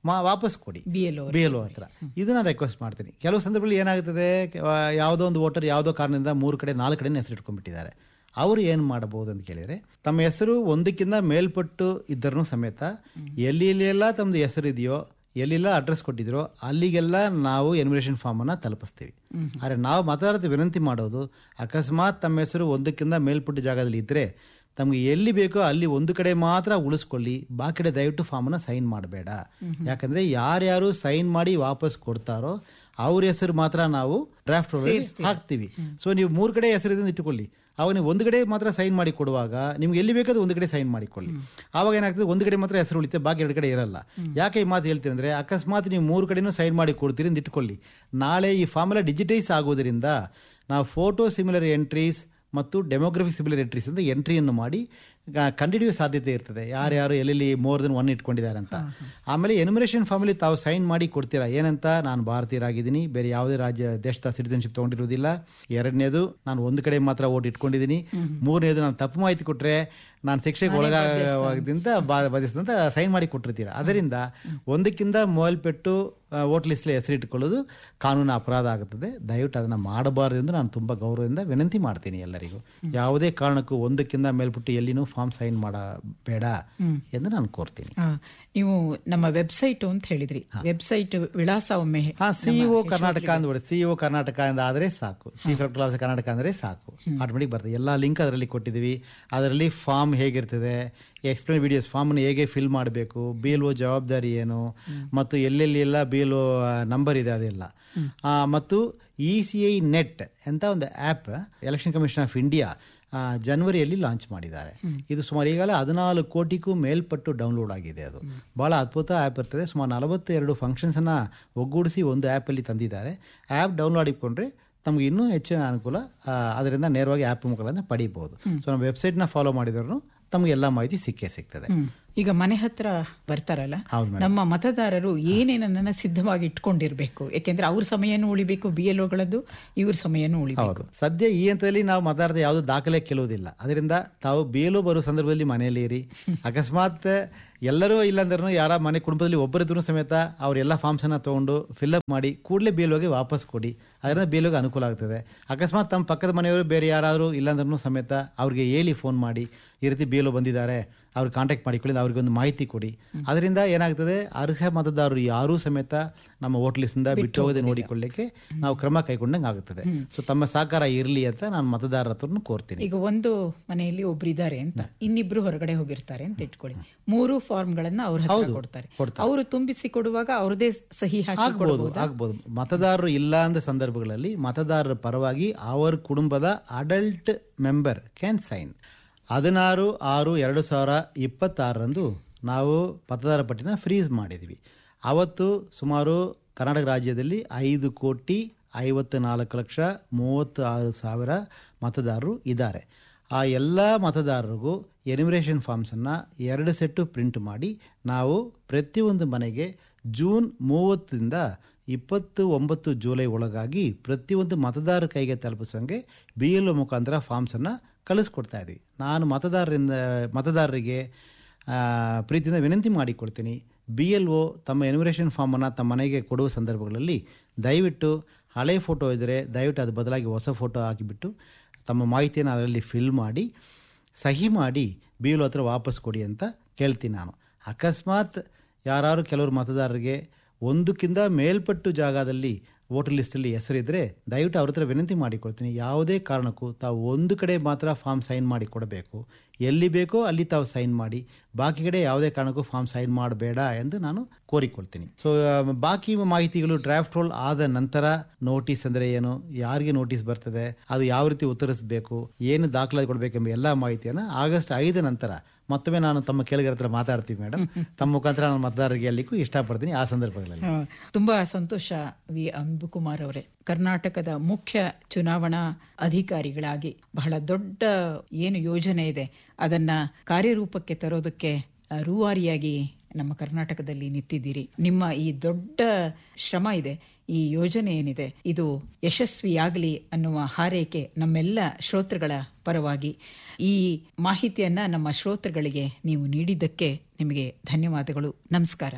Speaker 4: ಮಾ ವಾಪಸ್ ಕೊಡಿ
Speaker 3: ಬಿ ಎಲ್
Speaker 4: ಬಿ ಎಲ್ ಹತ್ರ ಇದು ನಾನು ರಿಕ್ವೆಸ್ಟ್ ಮಾಡ್ತೀನಿ ಕೆಲವು ಸಂದರ್ಭದಲ್ಲಿ ಏನಾಗುತ್ತದೆ ಕೆ- ಆ, ಯಾವುದೋ ಒಂದು ವೋಟರ್ ಯಾವುದೋ ಕಾರಣದಿಂದ ಮೂರು ಕಡೆ ನಾಲ್ಕು ಕಡೆ ಹೆಸರು ಇಟ್ಕೊಂಡ್ಬಿಟ್ಟಿದ್ದಾರೆ ಅವರು ಏನು ಮಾಡಬಹುದು ಅಂತ ಕೇಳಿದರೆ ತಮ್ಮ ಹೆಸರು ಒಂದಕ್ಕಿಂತ ಮೇಲ್ಪಟ್ಟು ಇದ್ದರೂ ಸಮೇತ ಎಲ್ಲಿ ಎಲ್ಲೆಲ್ಲ ತಮ್ಮದು ಹೆಸರು ಇದೆಯೋ ಎಲ್ಲೆಲ್ಲ ಅಡ್ರೆಸ್ ಕೊಟ್ಟಿದ್ರೋ ಅಲ್ಲಿಗೆಲ್ಲ ನಾವು ಎನ್ವಿರೇಷನ್ ಫಾರ್ಮನ್ನು ತಲುಪಿಸ್ತೀವಿ ಆದರೆ ನಾವು ಮಾತಾಡೋದು ವಿನಂತಿ ಮಾಡೋದು ಅಕಸ್ಮಾತ್ ತಮ್ಮ ಹೆಸರು ಒಂದಕ್ಕಿಂತ ಮೇಲ್ಪಟ್ಟ ಜಾಗದಲ್ಲಿ ಇದ್ದರೆ ತಮಗೆ ಎಲ್ಲಿ ಬೇಕೋ ಅಲ್ಲಿ ಒಂದು ಕಡೆ ಮಾತ್ರ ಉಳಿಸ್ಕೊಳ್ಳಿ ಬಾಕಿ ಕಡೆ ದಯವಿಟ್ಟು ಫಾರ್ಮನ್ನು ಸೈನ್ ಮಾಡಬೇಡ ಯಾಕಂದ್ರೆ ಯಾರ್ಯಾರು ಸೈನ್ ಮಾಡಿ ವಾಪಸ್ ಕೊಡ್ತಾರೋ ಅವ್ರ ಹೆಸರು ಮಾತ್ರ ನಾವು ಡ್ರಾಫ್ಟ್ ಹಾಕ್ತೀವಿ ಸೊ ನೀವು ಮೂರು ಕಡೆ ಹೆಸರಿದಿಂದ ಇಟ್ಟುಕೊಳ್ಳಿ ಅವಾಗ ನೀವು ಒಂದು ಕಡೆ ಮಾತ್ರ ಸೈನ್ ಮಾಡಿ ಕೊಡುವಾಗ ನಿಮ್ಗೆ ಎಲ್ಲಿ ಬೇಕಾದ್ರೂ ಒಂದು ಕಡೆ ಸೈನ್ ಮಾಡಿಕೊಳ್ಳಿ ಆವಾಗ ಏನಾಗ್ತದೆ ಒಂದು ಕಡೆ ಮಾತ್ರ ಹೆಸರು ಉಳಿತೆ ಬಾಕಿ ಎರಡು ಕಡೆ ಇರಲ್ಲ ಯಾಕೆ ಈ ಮಾತು ಹೇಳ್ತೀನಿ ಅಂದ್ರೆ ಅಕಸ್ಮಾತ್ ನೀವು ಮೂರು ಕಡೆನೂ ಸೈನ್ ಮಾಡಿ ಕೊಡ್ತೀರಿ ಅಂತ ಇಟ್ಕೊಳ್ಳಿ ನಾಳೆ ಈ ಫಾರ್ಮ್ ಎಲ್ಲ ಡಿಜಿಟೈಸ್ ಆಗೋದ್ರಿಂದ ನಾವು ಫೋಟೋ ಸಿಮಿಲರ್ ಎಂಟ್ರೀಸ್ ಮತ್ತು ಡೆಮೋಗ್ರಫಿಕ್ ಸಿಮಿಲರ್ ಎಂಟ್ರೀಸ್ ಅಂತ ಎಂಟ್ರಿಯನ್ನು ಮಾಡಿ ಕಂಡಿಡಿಯುವ ಸಾಧ್ಯತೆ ಇರ್ತದೆ ಯಾರ್ಯಾರು ಎಲ್ಲೆಲ್ಲಿ ಮೋರ್ ದೆನ್ ಒನ್ ಇಟ್ಕೊಂಡಿದ್ದಾರೆ ಅಂತ ಆಮೇಲೆ ಎನಿಮಿನೇಷನ್ ಫಾರ್ಮಲ್ಲಿ ತಾವು ಸೈನ್ ಮಾಡಿ ಕೊಡ್ತೀರಾ ಏನಂತ ನಾನು ಭಾರತೀಯರಾಗಿದ್ದೀನಿ ಬೇರೆ ಯಾವುದೇ ರಾಜ್ಯ ದೇಶದ ಸಿಟಿಸನ್ಶಿಪ್ ತಗೊಂಡಿರೋದಿಲ್ಲ ಎರಡನೇದು ನಾನು ಒಂದು ಕಡೆ ಮಾತ್ರ ಓಟ್ ಇಟ್ಕೊಂಡಿದ್ದೀನಿ ಮೂರನೇದು ನಾನು ತಪ್ಪು ಮಾಹಿತಿ ಕೊಟ್ಟರೆ ನಾನು ಶಿಕ್ಷೆಗೆ ಒಳಗಾಗದಿಂದ ಬಾಧಿಸಿದಂತ ಸೈನ್ ಮಾಡಿ ಕೊಟ್ಟಿರ್ತೀರ ಅದರಿಂದ ಒಂದಕ್ಕಿಂತ ಮೇಲ್ಪಟ್ಟು ವೋಟ್ ಲಿಸ್ಟ್ ಹೆಸರಿಟ್ಟುಕೊಳ್ಳೋದು ಕಾನೂನು ಅಪರಾಧ ಆಗುತ್ತದೆ ದಯವಿಟ್ಟು ಅದನ್ನು ಮಾಡಬಾರದು ಎಂದು ನಾನು ತುಂಬ ಗೌರವದಿಂದ ವಿನಂತಿ ಮಾಡ್ತೀನಿ ಎಲ್ಲರಿಗೂ ಯಾವುದೇ ಕಾರಣಕ್ಕೂ ಒಂದಕ್ಕಿಂತ ಮೇಲ್ಪಟ್ಟು ಎಲ್ಲಿನೂ ಫಾರ್ಮ್ ಸೈನ್ ಮಾಡಬೇಡ ಎಂದು ನಾನು ಕೋರ್ತೀನಿ
Speaker 3: ಆ, ನೀವು ನಮ್ಮ ವೆಬ್ಸೈಟ್ ಅಂತ ಹೇಳಿದ್ರಿ ವೆಬ್ಸೈಟ್ ವಿಳಾಸ ಒಮ್ಮೆ
Speaker 4: ಹಾ ಸಿಇಒ ಕರ್ನಾಟಕ ಅಂದ್ಬಿಡಿ ಸಿಇಒ ಕರ್ನಾಟಕ ಅಂತ ಆದ್ರೆ ಸಾಕು ಚೀಫ್ ಎಲೆಕ್ಟರ್ ಆಫೀಸರ್ ಕರ್ನಾಟಕ ಅಂದ್ರೆ ಸಾಕು ಆಟೋಮೆಟಿಕ್ ಬರ್ತದೆ ಎಲ್ಲ ಲಿಂಕ್ ಅದರಲ್ಲಿ ಕೊಟ್ಟಿದ್ದೀವಿ ಅದರಲ್ಲಿ ಫಾರ್ಮ್ ಹೇಗಿರ್ತದೆ ಎಕ್ಸ್ಪ್ಲೇನ್ ವಿಡಿಯೋಸ್ ಫಾರ್ಮ್ನ ಹೇಗೆ ಫಿಲ್ ಮಾಡಬೇಕು ಬಿ ಎಲ್ ಒ ಜವಾಬ್ದಾರಿ ಏನು ಮತ್ತು ಎಲ್ಲೆಲ್ಲಿ ಎಲ್ಲ ಬಿ ಎಲ್ ಒ ನಂಬರ್ ಇದೆ ಅದೆಲ್ಲ ಆ, ಮತ್ತು ಇ ಸಿ ಐ ನೆಟ್ ಅಂತ ಒಂದು app election commission of India ಆ, ಜನವರಿಯಲ್ಲಿ ಲಾಂಚ್ ಮಾಡಿದ್ದಾರೆ ಇದು ಸುಮಾರು ಈಗಾಗಲೇ ಹದಿನಾಲ್ಕು ಕೋಟಿಗೂ ಮೇಲ್ಪಟ್ಟು ಡೌನ್ಲೋಡ್ ಆಗಿದೆ ಅದು ಬಹಳ ಅದ್ಭುತ ಆ್ಯಪ್ ಇರ್ತದೆ ಸುಮಾರು ನಲವತ್ತೆರಡು ಫಂಕ್ಷನ್ಸನ್ನು ಒಗ್ಗೂಡಿಸಿ ಒಂದು ಆ್ಯಪಲ್ಲಿ ತಂದಿದ್ದಾರೆ ಆ್ಯಪ್ ಡೌನ್ಲೋಡ್ ಇಟ್ಕೊಂಡ್ರೆ ನಮ್ಗೆ ಇನ್ನೂ ಹೆಚ್ಚಿನ ಅನುಕೂಲ ಆ, ಅದರಿಂದ ನೇರವಾಗಿ ಆ್ಯಪ್ ಮುಖಾಂತರ ಪಡಿಬಹುದು ಸೊ ನಮ್ಮ ವೆಬ್ಸೈಟ್ನ ಫಾಲೋ ಮಾಡಿದ್ರು ತಮಗೆ ಎಲ್ಲ ಮಾಹಿತಿ ಸಿಕ್ಕೇ ಸಿಗ್ತದೆ
Speaker 3: ಹ್ಮ್. ಈಗ ಮನೆ ಹತ್ರ ಬರ್ತಾರಲ್ಲ
Speaker 4: ಹೌದು ಮೇಡಮ್.
Speaker 3: ನಮ್ಮ ಮತದಾರರು ಏನೇನನ್ನ ಸಿದ್ಧವಾಗಿ ಇಟ್ಕೊಂಡಿರ್ಬೇಕು ಯಾಕೆಂದ್ರೆ ಅವ್ರ ಸಮಯನೂ ಉಳಿಬೇಕು ಬಿ ಎಲ್ ಒಗಳದ್ದು ಇವ್ರ ಸಮಯನೂ ಉಳಿಬೇಕು
Speaker 4: ಹೌದು ಸದ್ಯ ಈ ಹಂತದಲ್ಲಿ ನಾವು ಮಾತಾಡದೆ ಯಾವುದು ದಾಖಲೆ ಕೆಲವುದಿಲ್ಲ ಅದರಿಂದ ತಾವು ಬೇಲು ಬರೋ ಸಂದರ್ಭದಲ್ಲಿ ಮನೆಯಲ್ಲಿ ಇರಿ ಅಕಸ್ಮಾತ್ ಎಲ್ಲರೂ ಇಲ್ಲಾಂದ್ರೂ ಯಾರ ಮನೆ ಕುಟುಂಬದಲ್ಲಿ ಒಬ್ಬರಿದ್ರು ಸಮೇತ ಅವರೆಲ್ಲ ಫಾರ್ಮ್ಸ್ ಅನ್ನ ತಗೊಂಡು ಫಿಲ್ಅಪ್ ಮಾಡಿ ಕೂಡಲೇ ಬೇಲುಗೆ ವಾಪಸ್ ಕೊಡಿ ಅದರಿಂದ ಬೇಲುಗೆ ಅನುಕೂಲ ಆಗ್ತದೆ ಅಕಸ್ಮಾತ್ ತಮ್ಮ ಪಕ್ಕದ ಮನೆಯವರು ಬೇರೆ ಯಾರಾದರೂ ಇಲ್ಲಾಂದ್ರೂ ಸಮೇತ ಅವ್ರಿಗೆ ಹೇಳಿ ಫೋನ್ ಮಾಡಿ ಈ ರೀತಿ ಬೇಲು ಬಂದಿದ್ದಾರೆ ಅವ್ರಿಗೆ ಕಾಂಟ್ಯಾಕ್ಟ್ ಮಾಡಿಕೊಳ್ಳಿ ಅವ್ರಿಗೆ ಒಂದು ಮಾಹಿತಿ ಕೊಡಿ ಅದರಿಂದ ಏನಾಗ್ತದೆ ಅರ್ಹ ಮತದಾರರು ಯಾರೂ ಸಮೇತ ನಮ್ಮ ವೋಟ್ ಲಿಸ್ಟಿಂದ ಬಿಟ್ಟು ಹೋಗದೆ ನೋಡಿಕೊಳ್ಳಿಕ್ಕೆ ನಾವು ಕ್ರಮ ಕೈಗೊಂಡಂಗೆ ಆಗುತ್ತದೆ ಸೊ ತಮ್ಮ ಸಹಕಾರ ಇರಲಿ ಅಂತ ನಾನು ಮತದಾರರ ಹತ್ರನು ಕೋರ್ತೀನಿ
Speaker 3: ಈಗ ಒಂದು ಮನೆಯಲ್ಲಿ ಒಬ್ರಿದ್ದಾರೆ ಅಂತ ಇನ್ನಿಬ್ರು ಹೊರಗಡೆ ಹೋಗಿರ್ತಾರೆ ಅಂತ ಇಟ್ಕೊಳ್ಳಿ ಮೂರು ಫಾರ್ಮ್ಗಳನ್ನ ಅವ್ರ ಹತ್ರ ಕೊಡ್ತಾರೆ ಅವರು ತುಂಬಿಸಿ ಕೊಡುವಾಗ ಅವ್ರದೇ ಸಹಿ ಹಾಕಿ
Speaker 4: ಆಗ್ಬೋದು ಆಗ್ಬೋದು ಮತದಾರರು ಇಲ್ಲ ಅಂದ ಸಂದರ್ಭಗಳಲ್ಲಿ ಮತದಾರರ ಪರವಾಗಿ ಅವರ ಕುಟುಂಬದ ಅಡಲ್ಟ್ ಮೆಂಬರ್ ಕ್ಯಾನ್ ಸೈನ್ ಹದಿನಾರು ಆರು ಎರಡು ಸಾವಿರ ಇಪ್ಪತ್ತಾರರಂದು ನಾವು ಮತದಾರ ಪಟ್ಟಿನ ಫ್ರೀಸ್ ಮಾಡಿದ್ವಿ ಅವತ್ತು ಸುಮಾರು ಕರ್ನಾಟಕ ರಾಜ್ಯದಲ್ಲಿ ಐದು ಕೋಟಿ ಐವತ್ತು ನಾಲ್ಕು ಲಕ್ಷ ಮೂವತ್ತು ಆರು ಸಾವಿರ ಮತದಾರರು ಇದ್ದಾರೆ ಆ ಎಲ್ಲ ಮತದಾರರಿಗೂ ಎನಿಮಿರೇಷನ್ ಫಾರ್ಮ್ಸನ್ನು ಎರಡು ಸೆಟ್ಟು ಪ್ರಿಂಟ್ ಮಾಡಿ ನಾವು ಪ್ರತಿಯೊಂದು ಮನೆಗೆ ಜೂನ್ ಮೂವತ್ತರಿಂದ ಇಪ್ಪತ್ತು ಒಂಬತ್ತು ಜುಲೈ ಒಳಗಾಗಿ ಪ್ರತಿಯೊಂದು ಮತದಾರರ ಕೈಗೆ ತಲುಪಿಸೋಂಗೆ ಬಿ ಎಲ್ ಒ ಮುಖಾಂತರ ಫಾರ್ಮ್ಸನ್ನು ಕಳಿಸ್ಕೊಡ್ತಾ ಇದ್ವಿ ನಾನು ಮತದಾರರಿಂದ ಮತದಾರರಿಗೆ ಆ, ಪ್ರೀತಿಯಿಂದ ವಿನಂತಿ ಮಾಡಿಕೊಡ್ತೀನಿ ಬಿ ಎಲ್ ಒ ತಮ್ಮ ಎನಿಮಿರೇಷನ್ ಫಾರ್ಮನ್ನು ತಮ್ಮ ಮನೆಗೆ ಕೊಡುವ ಸಂದರ್ಭಗಳಲ್ಲಿ ದಯವಿಟ್ಟು ಹಳೆ ಫೋಟೋ ಇದ್ದರೆ ದಯವಿಟ್ಟು ಅದು ಬದಲಾಗಿ ಹೊಸ ಫೋಟೋ ಹಾಕಿಬಿಟ್ಟು ತಮ್ಮ ಮಾಹಿತಿಯನ್ನು ಅದರಲ್ಲಿ ಫಿಲ್ ಮಾಡಿ ಸಹಿ ಮಾಡಿ ಬಿ ಎಲ್ ಒ ಹತ್ರ ವಾಪಸ್ ಕೊಡಿ ಅಂತ ಕೇಳ್ತೀನಿ ನಾನು ಅಕಸ್ಮಾತ್ ಯಾರು ಕೆಲವರು ಮತದಾರರಿಗೆ ಒಂದಕ್ಕಿಂತ ಮೇಲ್ಪಟ್ಟು ಜಾಗದಲ್ಲಿ ವೋಟರ್ ಲಿಸ್ಟಲ್ಲಿ ಹೆಸರಿದ್ರೆ ದಯವಿಟ್ಟು ಅವ್ರ ಹತ್ರ ವಿನಂತಿ ಮಾಡಿಕೊಡ್ತೀನಿ ಯಾವುದೇ ಕಾರಣಕ್ಕೂ ತಾವು ಒಂದು ಕಡೆ ಮಾತ್ರ ಫಾರ್ಮ್ ಸೈನ್ ಮಾಡಿ ಕೊಡಬೇಕು ಎಲ್ಲಿ ಬೇಕೋ ಅಲ್ಲಿ ತಾವು ಸೈನ್ ಮಾಡಿ ಬಾಕಿ ಕಡೆ ಯಾವುದೇ ಕಾರಣಕ್ಕೂ ಫಾರ್ಮ್ ಸೈನ್ ಮಾಡಬೇಡ ಎಂದು ನಾನು ಕೋರಿಕೊಳ್ತೀನಿ ಸೊ ಬಾಕಿ ಮಾಹಿತಿಗಳು ಡ್ರಾಫ್ಟ್ ರೋಲ್ ಆದ ನಂತರ ನೋಟಿಸ್ ಅಂದರೆ ಏನು ಯಾರಿಗೆ ನೋಟಿಸ್ ಬರ್ತದೆ ಅದು ಯಾವ ರೀತಿ ಉತ್ತರಿಸಬೇಕು ಏನು ದಾಖಲಾತಿ ಕೊಡಬೇಕೆಂಬ ಎಲ್ಲ ಮಾಹಿತಿಯನ್ನು ಆಗಸ್ಟ್ ಐದ ನಂತರ ಮತ್ತೊಮ್ಮೆ ನಾನು ತಮ್ಮ ಕೇಳಿಗರ ಹತ್ರ ಮಾತಾಡ್ತೀವಿ ಮೇಡಮ್ ತಮ್ಮ ಮುಖಾಂತರ ನಾನು ಮತದಾರರಿಗೆ ಅಲ್ಲಿಗೂ ಇಷ್ಟಪಡ್ತೀನಿ ಆ ಸಂದರ್ಭಗಳಲ್ಲಿ
Speaker 3: ಆ, ತುಂಬಾ ಸಂತೋಷ ವಿ ಅಂಬುಕುಮಾರ್ ಅವರೇ ಕರ್ನಾಟಕದ ಮುಖ್ಯ ಚುನಾವಣಾ ಅಧಿಕಾರಿಗಳಾಗಿ ಬಹಳ ದೊಡ್ಡ ಏನು ಯೋಜನೆ ಇದೆ ಅದನ್ನ ಕಾರ್ಯರೂಪಕ್ಕೆ ತರೋದಕ್ಕೆ ಆ, ರೂವಾರಿಯಾಗಿ ನಮ್ಮ ಕರ್ನಾಟಕದಲ್ಲಿ ನಿಂತಿದ್ದೀರಿ ನಿಮ್ಮ ಈ ದೊಡ್ಡ ಶ್ರಮ ಇದೆ ಈ ಯೋಜನೆ ಏನಿದೆ ಇದು ಯಶಸ್ವಿಯಾಗಲಿ ಅನ್ನುವ ಹಾರೈಕೆ ನಮ್ಮೆಲ್ಲ ಶ್ರೋತೃಗಳ ಪರವಾಗಿ ಈ ಮಾಹಿತಿಯನ್ನ ನಮ್ಮ ಶ್ರೋತೃಗಳಿಗೆ ನೀವು ನೀಡಿದ್ದಕ್ಕೆ ನಿಮಗೆ ಧನ್ಯವಾದಗಳು ನಮಸ್ಕಾರ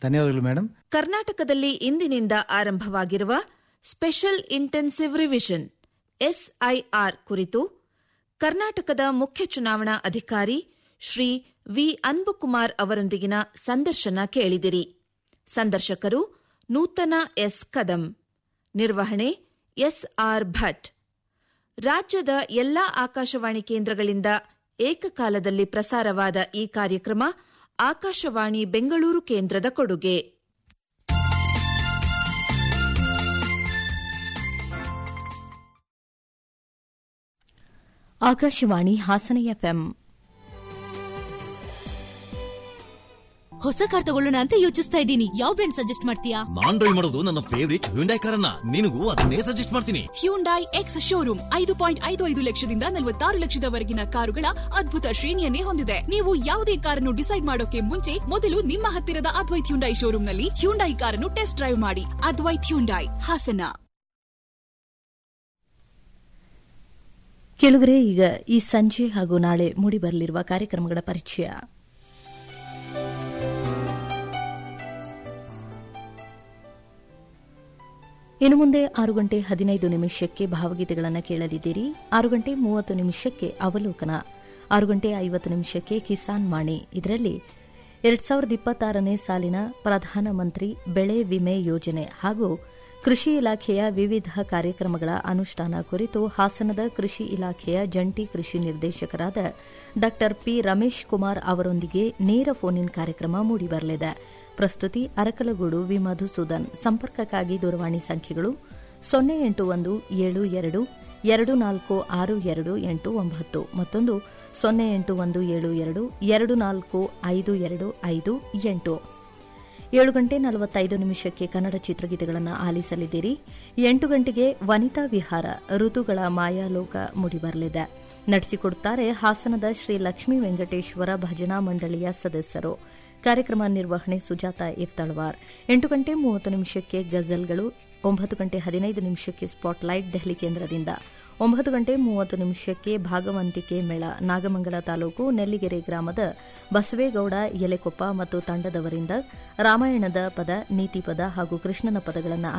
Speaker 4: ಧನ್ಯವಾದಗಳು ಮೇಡಮ್
Speaker 2: ಕರ್ನಾಟಕದಲ್ಲಿ ಇಂದಿನಿಂದ ಆರಂಭವಾಗಿರುವ ಸ್ಪೆಷಲ್ ಇಂಟೆನ್ಸಿವ್ ರಿವಿಷನ್ ಎಸ್ಐಆರ್ ಕುರಿತು ಕರ್ನಾಟಕದ ಮುಖ್ಯ ಚುನಾವಣಾ ಅಧಿಕಾರಿ ಶ್ರೀ ವಿ ಅನ್ಬುಕುಮಾರ್ ಅವರೊಂದಿಗಿನ ಸಂದರ್ಶನ ಕೇಳಿದಿರಿ ಸಂದರ್ಶಕರು ನೂತನ ಎಸ್ ಕದಂ ನಿರ್ವಹಣೆ ಎಸ್ಆರ್ ಭಟ್ ರಾಜ್ಯದ ಎಲ್ಲಾ ಆಕಾಶವಾಣಿ ಕೇಂದ್ರಗಳಿಂದ ಏಕಕಾಲದಲ್ಲಿ ಪ್ರಸಾರವಾದ ಈ ಕಾರ್ಯಕ್ರಮ ಆಕಾಶವಾಣಿ ಬೆಂಗಳೂರು ಕೇಂದ್ರದ ಕೊಡುಗೆ
Speaker 5: ಆಕಾಶವಾಣಿ ಹಾಸನ ಎಫ್ಎಂ
Speaker 6: ಹೊಸ ಕಾರ್ ತಗೊಳ್ಳೋಣ ಅಂತ ಯೋಚಿಸ್ತಾ ಇದ್ದೀನಿ ಯಾವ ಬ್ರ್ಯಾಂಡ್ ಸಜೆಸ್ಟ್ ಮಾಡ್ತೀಯಾ
Speaker 7: ನಾನ್ ಡ್ರೈವ್ ಮಾಡೋದು ನನ್ನ ಫೇವರಿಟ್ ಹ್ಯುಂಡೈ ಕಾರನ್ನ ನಿನಗೂ ಅದನ್ನೇ ಸಜೆಸ್ಟ್ ಮಾಡ್ತೀನಿ
Speaker 8: ಹ್ಯುಂಡೈ ಎಕ್ಸ್ ಶೋರೂಮ್ ಐದು ಪಾಯಿಂಟ್ ಐದು ಐದು ಲಕ್ಷದಿಂದ ನಲವತ್ತಾರು ಲಕ್ಷದವರೆಗಿನ ಕಾರುಗಳ ಅದ್ಭುತ ಶ್ರೇಣಿಯನ್ನೇ ಹೊಂದಿದೆ ನೀವು ಯಾವುದೇ ಕಾರನ್ನು ಡಿಸೈಡ್ ಮಾಡೋಕೆ ಮುಂಚೆ ಮೊದಲು ನಿಮ್ಮ ಹತ್ತಿರದ ಅದ್ವೈತ್ ಹ್ಯುಂಡೈ ಶೋರೂಮ್ನಲ್ಲಿ ಹ್ಯುಂಡೈ ಕಾರನ್ನು ಟೆಸ್ಟ್ ಡ್ರೈವ್ ಮಾಡಿ ಅದ್ವೈತ್ ಹ್ಯುಂಡೈ ಹಾಸನ
Speaker 5: ಕೆಳಗರೆ ಈಗ ಈ ಸಂಜೆ ಹಾಗೂ ನಾಳೆ ಮೂಡಿಬರಲಿರುವ ಕಾರ್ಯಕ್ರಮಗಳ ಪರಿಚಯ ಇನ್ನು ಮುಂದೆ ಆರು ಗಂಟೆ ಹದಿನೈದು ನಿಮಿಷಕ್ಕೆ ಭಾವಗೀತೆಗಳನ್ನು ಕೇಳಲಿದ್ದೀರಿ ಆರು ಗಂಟೆ ಮೂವತ್ತು ನಿಮಿಷಕ್ಕೆ ಅವಲೋಕನ ಆರು ಗಂಟೆ ಐವತ್ತು ನಿಮಿಷಕ್ಕೆ ಕಿಸಾನ್ ವಾಣಿ ಇದರಲ್ಲಿ ಎರಡ್ ಸಾವಿರದ ಇಪ್ಪತ್ತಾರನೇ ಸಾಲಿನ ಪ್ರಧಾನಮಂತ್ರಿ ಬೆಳೆ ವಿಮೆ ಯೋಜನೆ ಹಾಗೂ ಕೃಷಿ ಇಲಾಖೆಯ ವಿವಿಧ ಕಾರ್ಯಕ್ರಮಗಳ ಅನುಷ್ಠಾನ ಕುರಿತು ಹಾಸನದ ಕೃಷಿ ಇಲಾಖೆಯ ಜಂಟಿ ಕೃಷಿ ನಿರ್ದೇಶಕರಾದ ಡಾ ಪಿ ರಮೇಶ್ ಕುಮಾರ್ ಅವರೊಂದಿಗೆ ನೇರ ಫೋನ್ ಇನ್ ಕಾರ್ಯಕ್ರಮ ಮೂಡಿಬರಲಿದೆ ಪ್ರಸ್ತುತಿ ಅರಕಲಗೂಡು ವಿ ಮಧುಸೂದನ್ ಸಂಪರ್ಕಕ್ಕಾಗಿ ದೂರವಾಣಿ ಸಂಖ್ಯೆಗಳು ಸೊನ್ನೆ ಎಂಟು ಒಂದು ಏಳು ಎರಡು ಎರಡು ನಾಲ್ಕು ಆರು ಎರಡು ಎಂಟು ಒಂಬತ್ತು ಮತ್ತೊಂದು ಸೊನ್ನೆ ಎಂಟು ಒಂದು ಏಳು ಎರಡು ಎರಡು ನಾಲ್ಕು ಐದು ಎರಡು ಐದು ಎಂಟು ಏಳು ಗಂಟೆ ನಲವತ್ತೈದು ನಿಮಿಷಕ್ಕೆ ಕನ್ನಡ ಚಿತ್ರಗೀತೆಗಳನ್ನು ಆಲಿಸಲಿದ್ದೀರಿ ಎಂಟು ಗಂಟೆಗೆ ವನಿತಾ ವಿಹಾರ ಋತುಗಳ ಮಾಯಾಲೋಕ ಮೂಡಿಬರಲಿದೆ ನಡೆಸಿಕೊಡುತ್ತಾರೆ ಹಾಸನದ ಶ್ರೀ ಲಕ್ಷ್ಮೀ ವೆಂಕಟೇಶ್ವರ ಭಜನಾ ಮಂಡಳಿಯ ಸದಸ್ಯರು ಕಾರ್ಯಕ್ರಮ ನಿರ್ವಹಣೆ ಸುಜಾತ ಎಫ್ ತಳವಾರ್ ಎಂಟು ಗಂಟೆ ಮೂವತ್ತು ನಿಮಿಷಕ್ಕೆ ಗಜಲ್ಗಳು ಒಂಬತ್ತು ಗಂಟೆ ಹದಿನೈದು ನಿಮಿಷಕ್ಕೆ ಸ್ಪಾಟ್ಲೈಟ್ ದೆಹಲಿ ಕೇಂದ್ರದಿಂದ ಒಂಬತ್ತು ಗಂಟೆ ಮೂವತ್ತು ನಿಮಿಷಕ್ಕೆ ಭಾಗವಂತಿಕೆ ಮೇಳ ನಾಗಮಂಗಲ ತಾಲೂಕು ನೆಲ್ಲಿಗೆರೆ ಗ್ರಾಮದ ಬಸವೇಗೌಡ ಎಲೆಕೊಪ್ಪ ಮತ್ತು ತಂಡದವರಿಂದ ರಾಮಾಯಣದ ಪದ ನೀತಿ ಪದ ಹಾಗೂ ಕೃಷ್ಣನ ಪದಗಳನ್ನು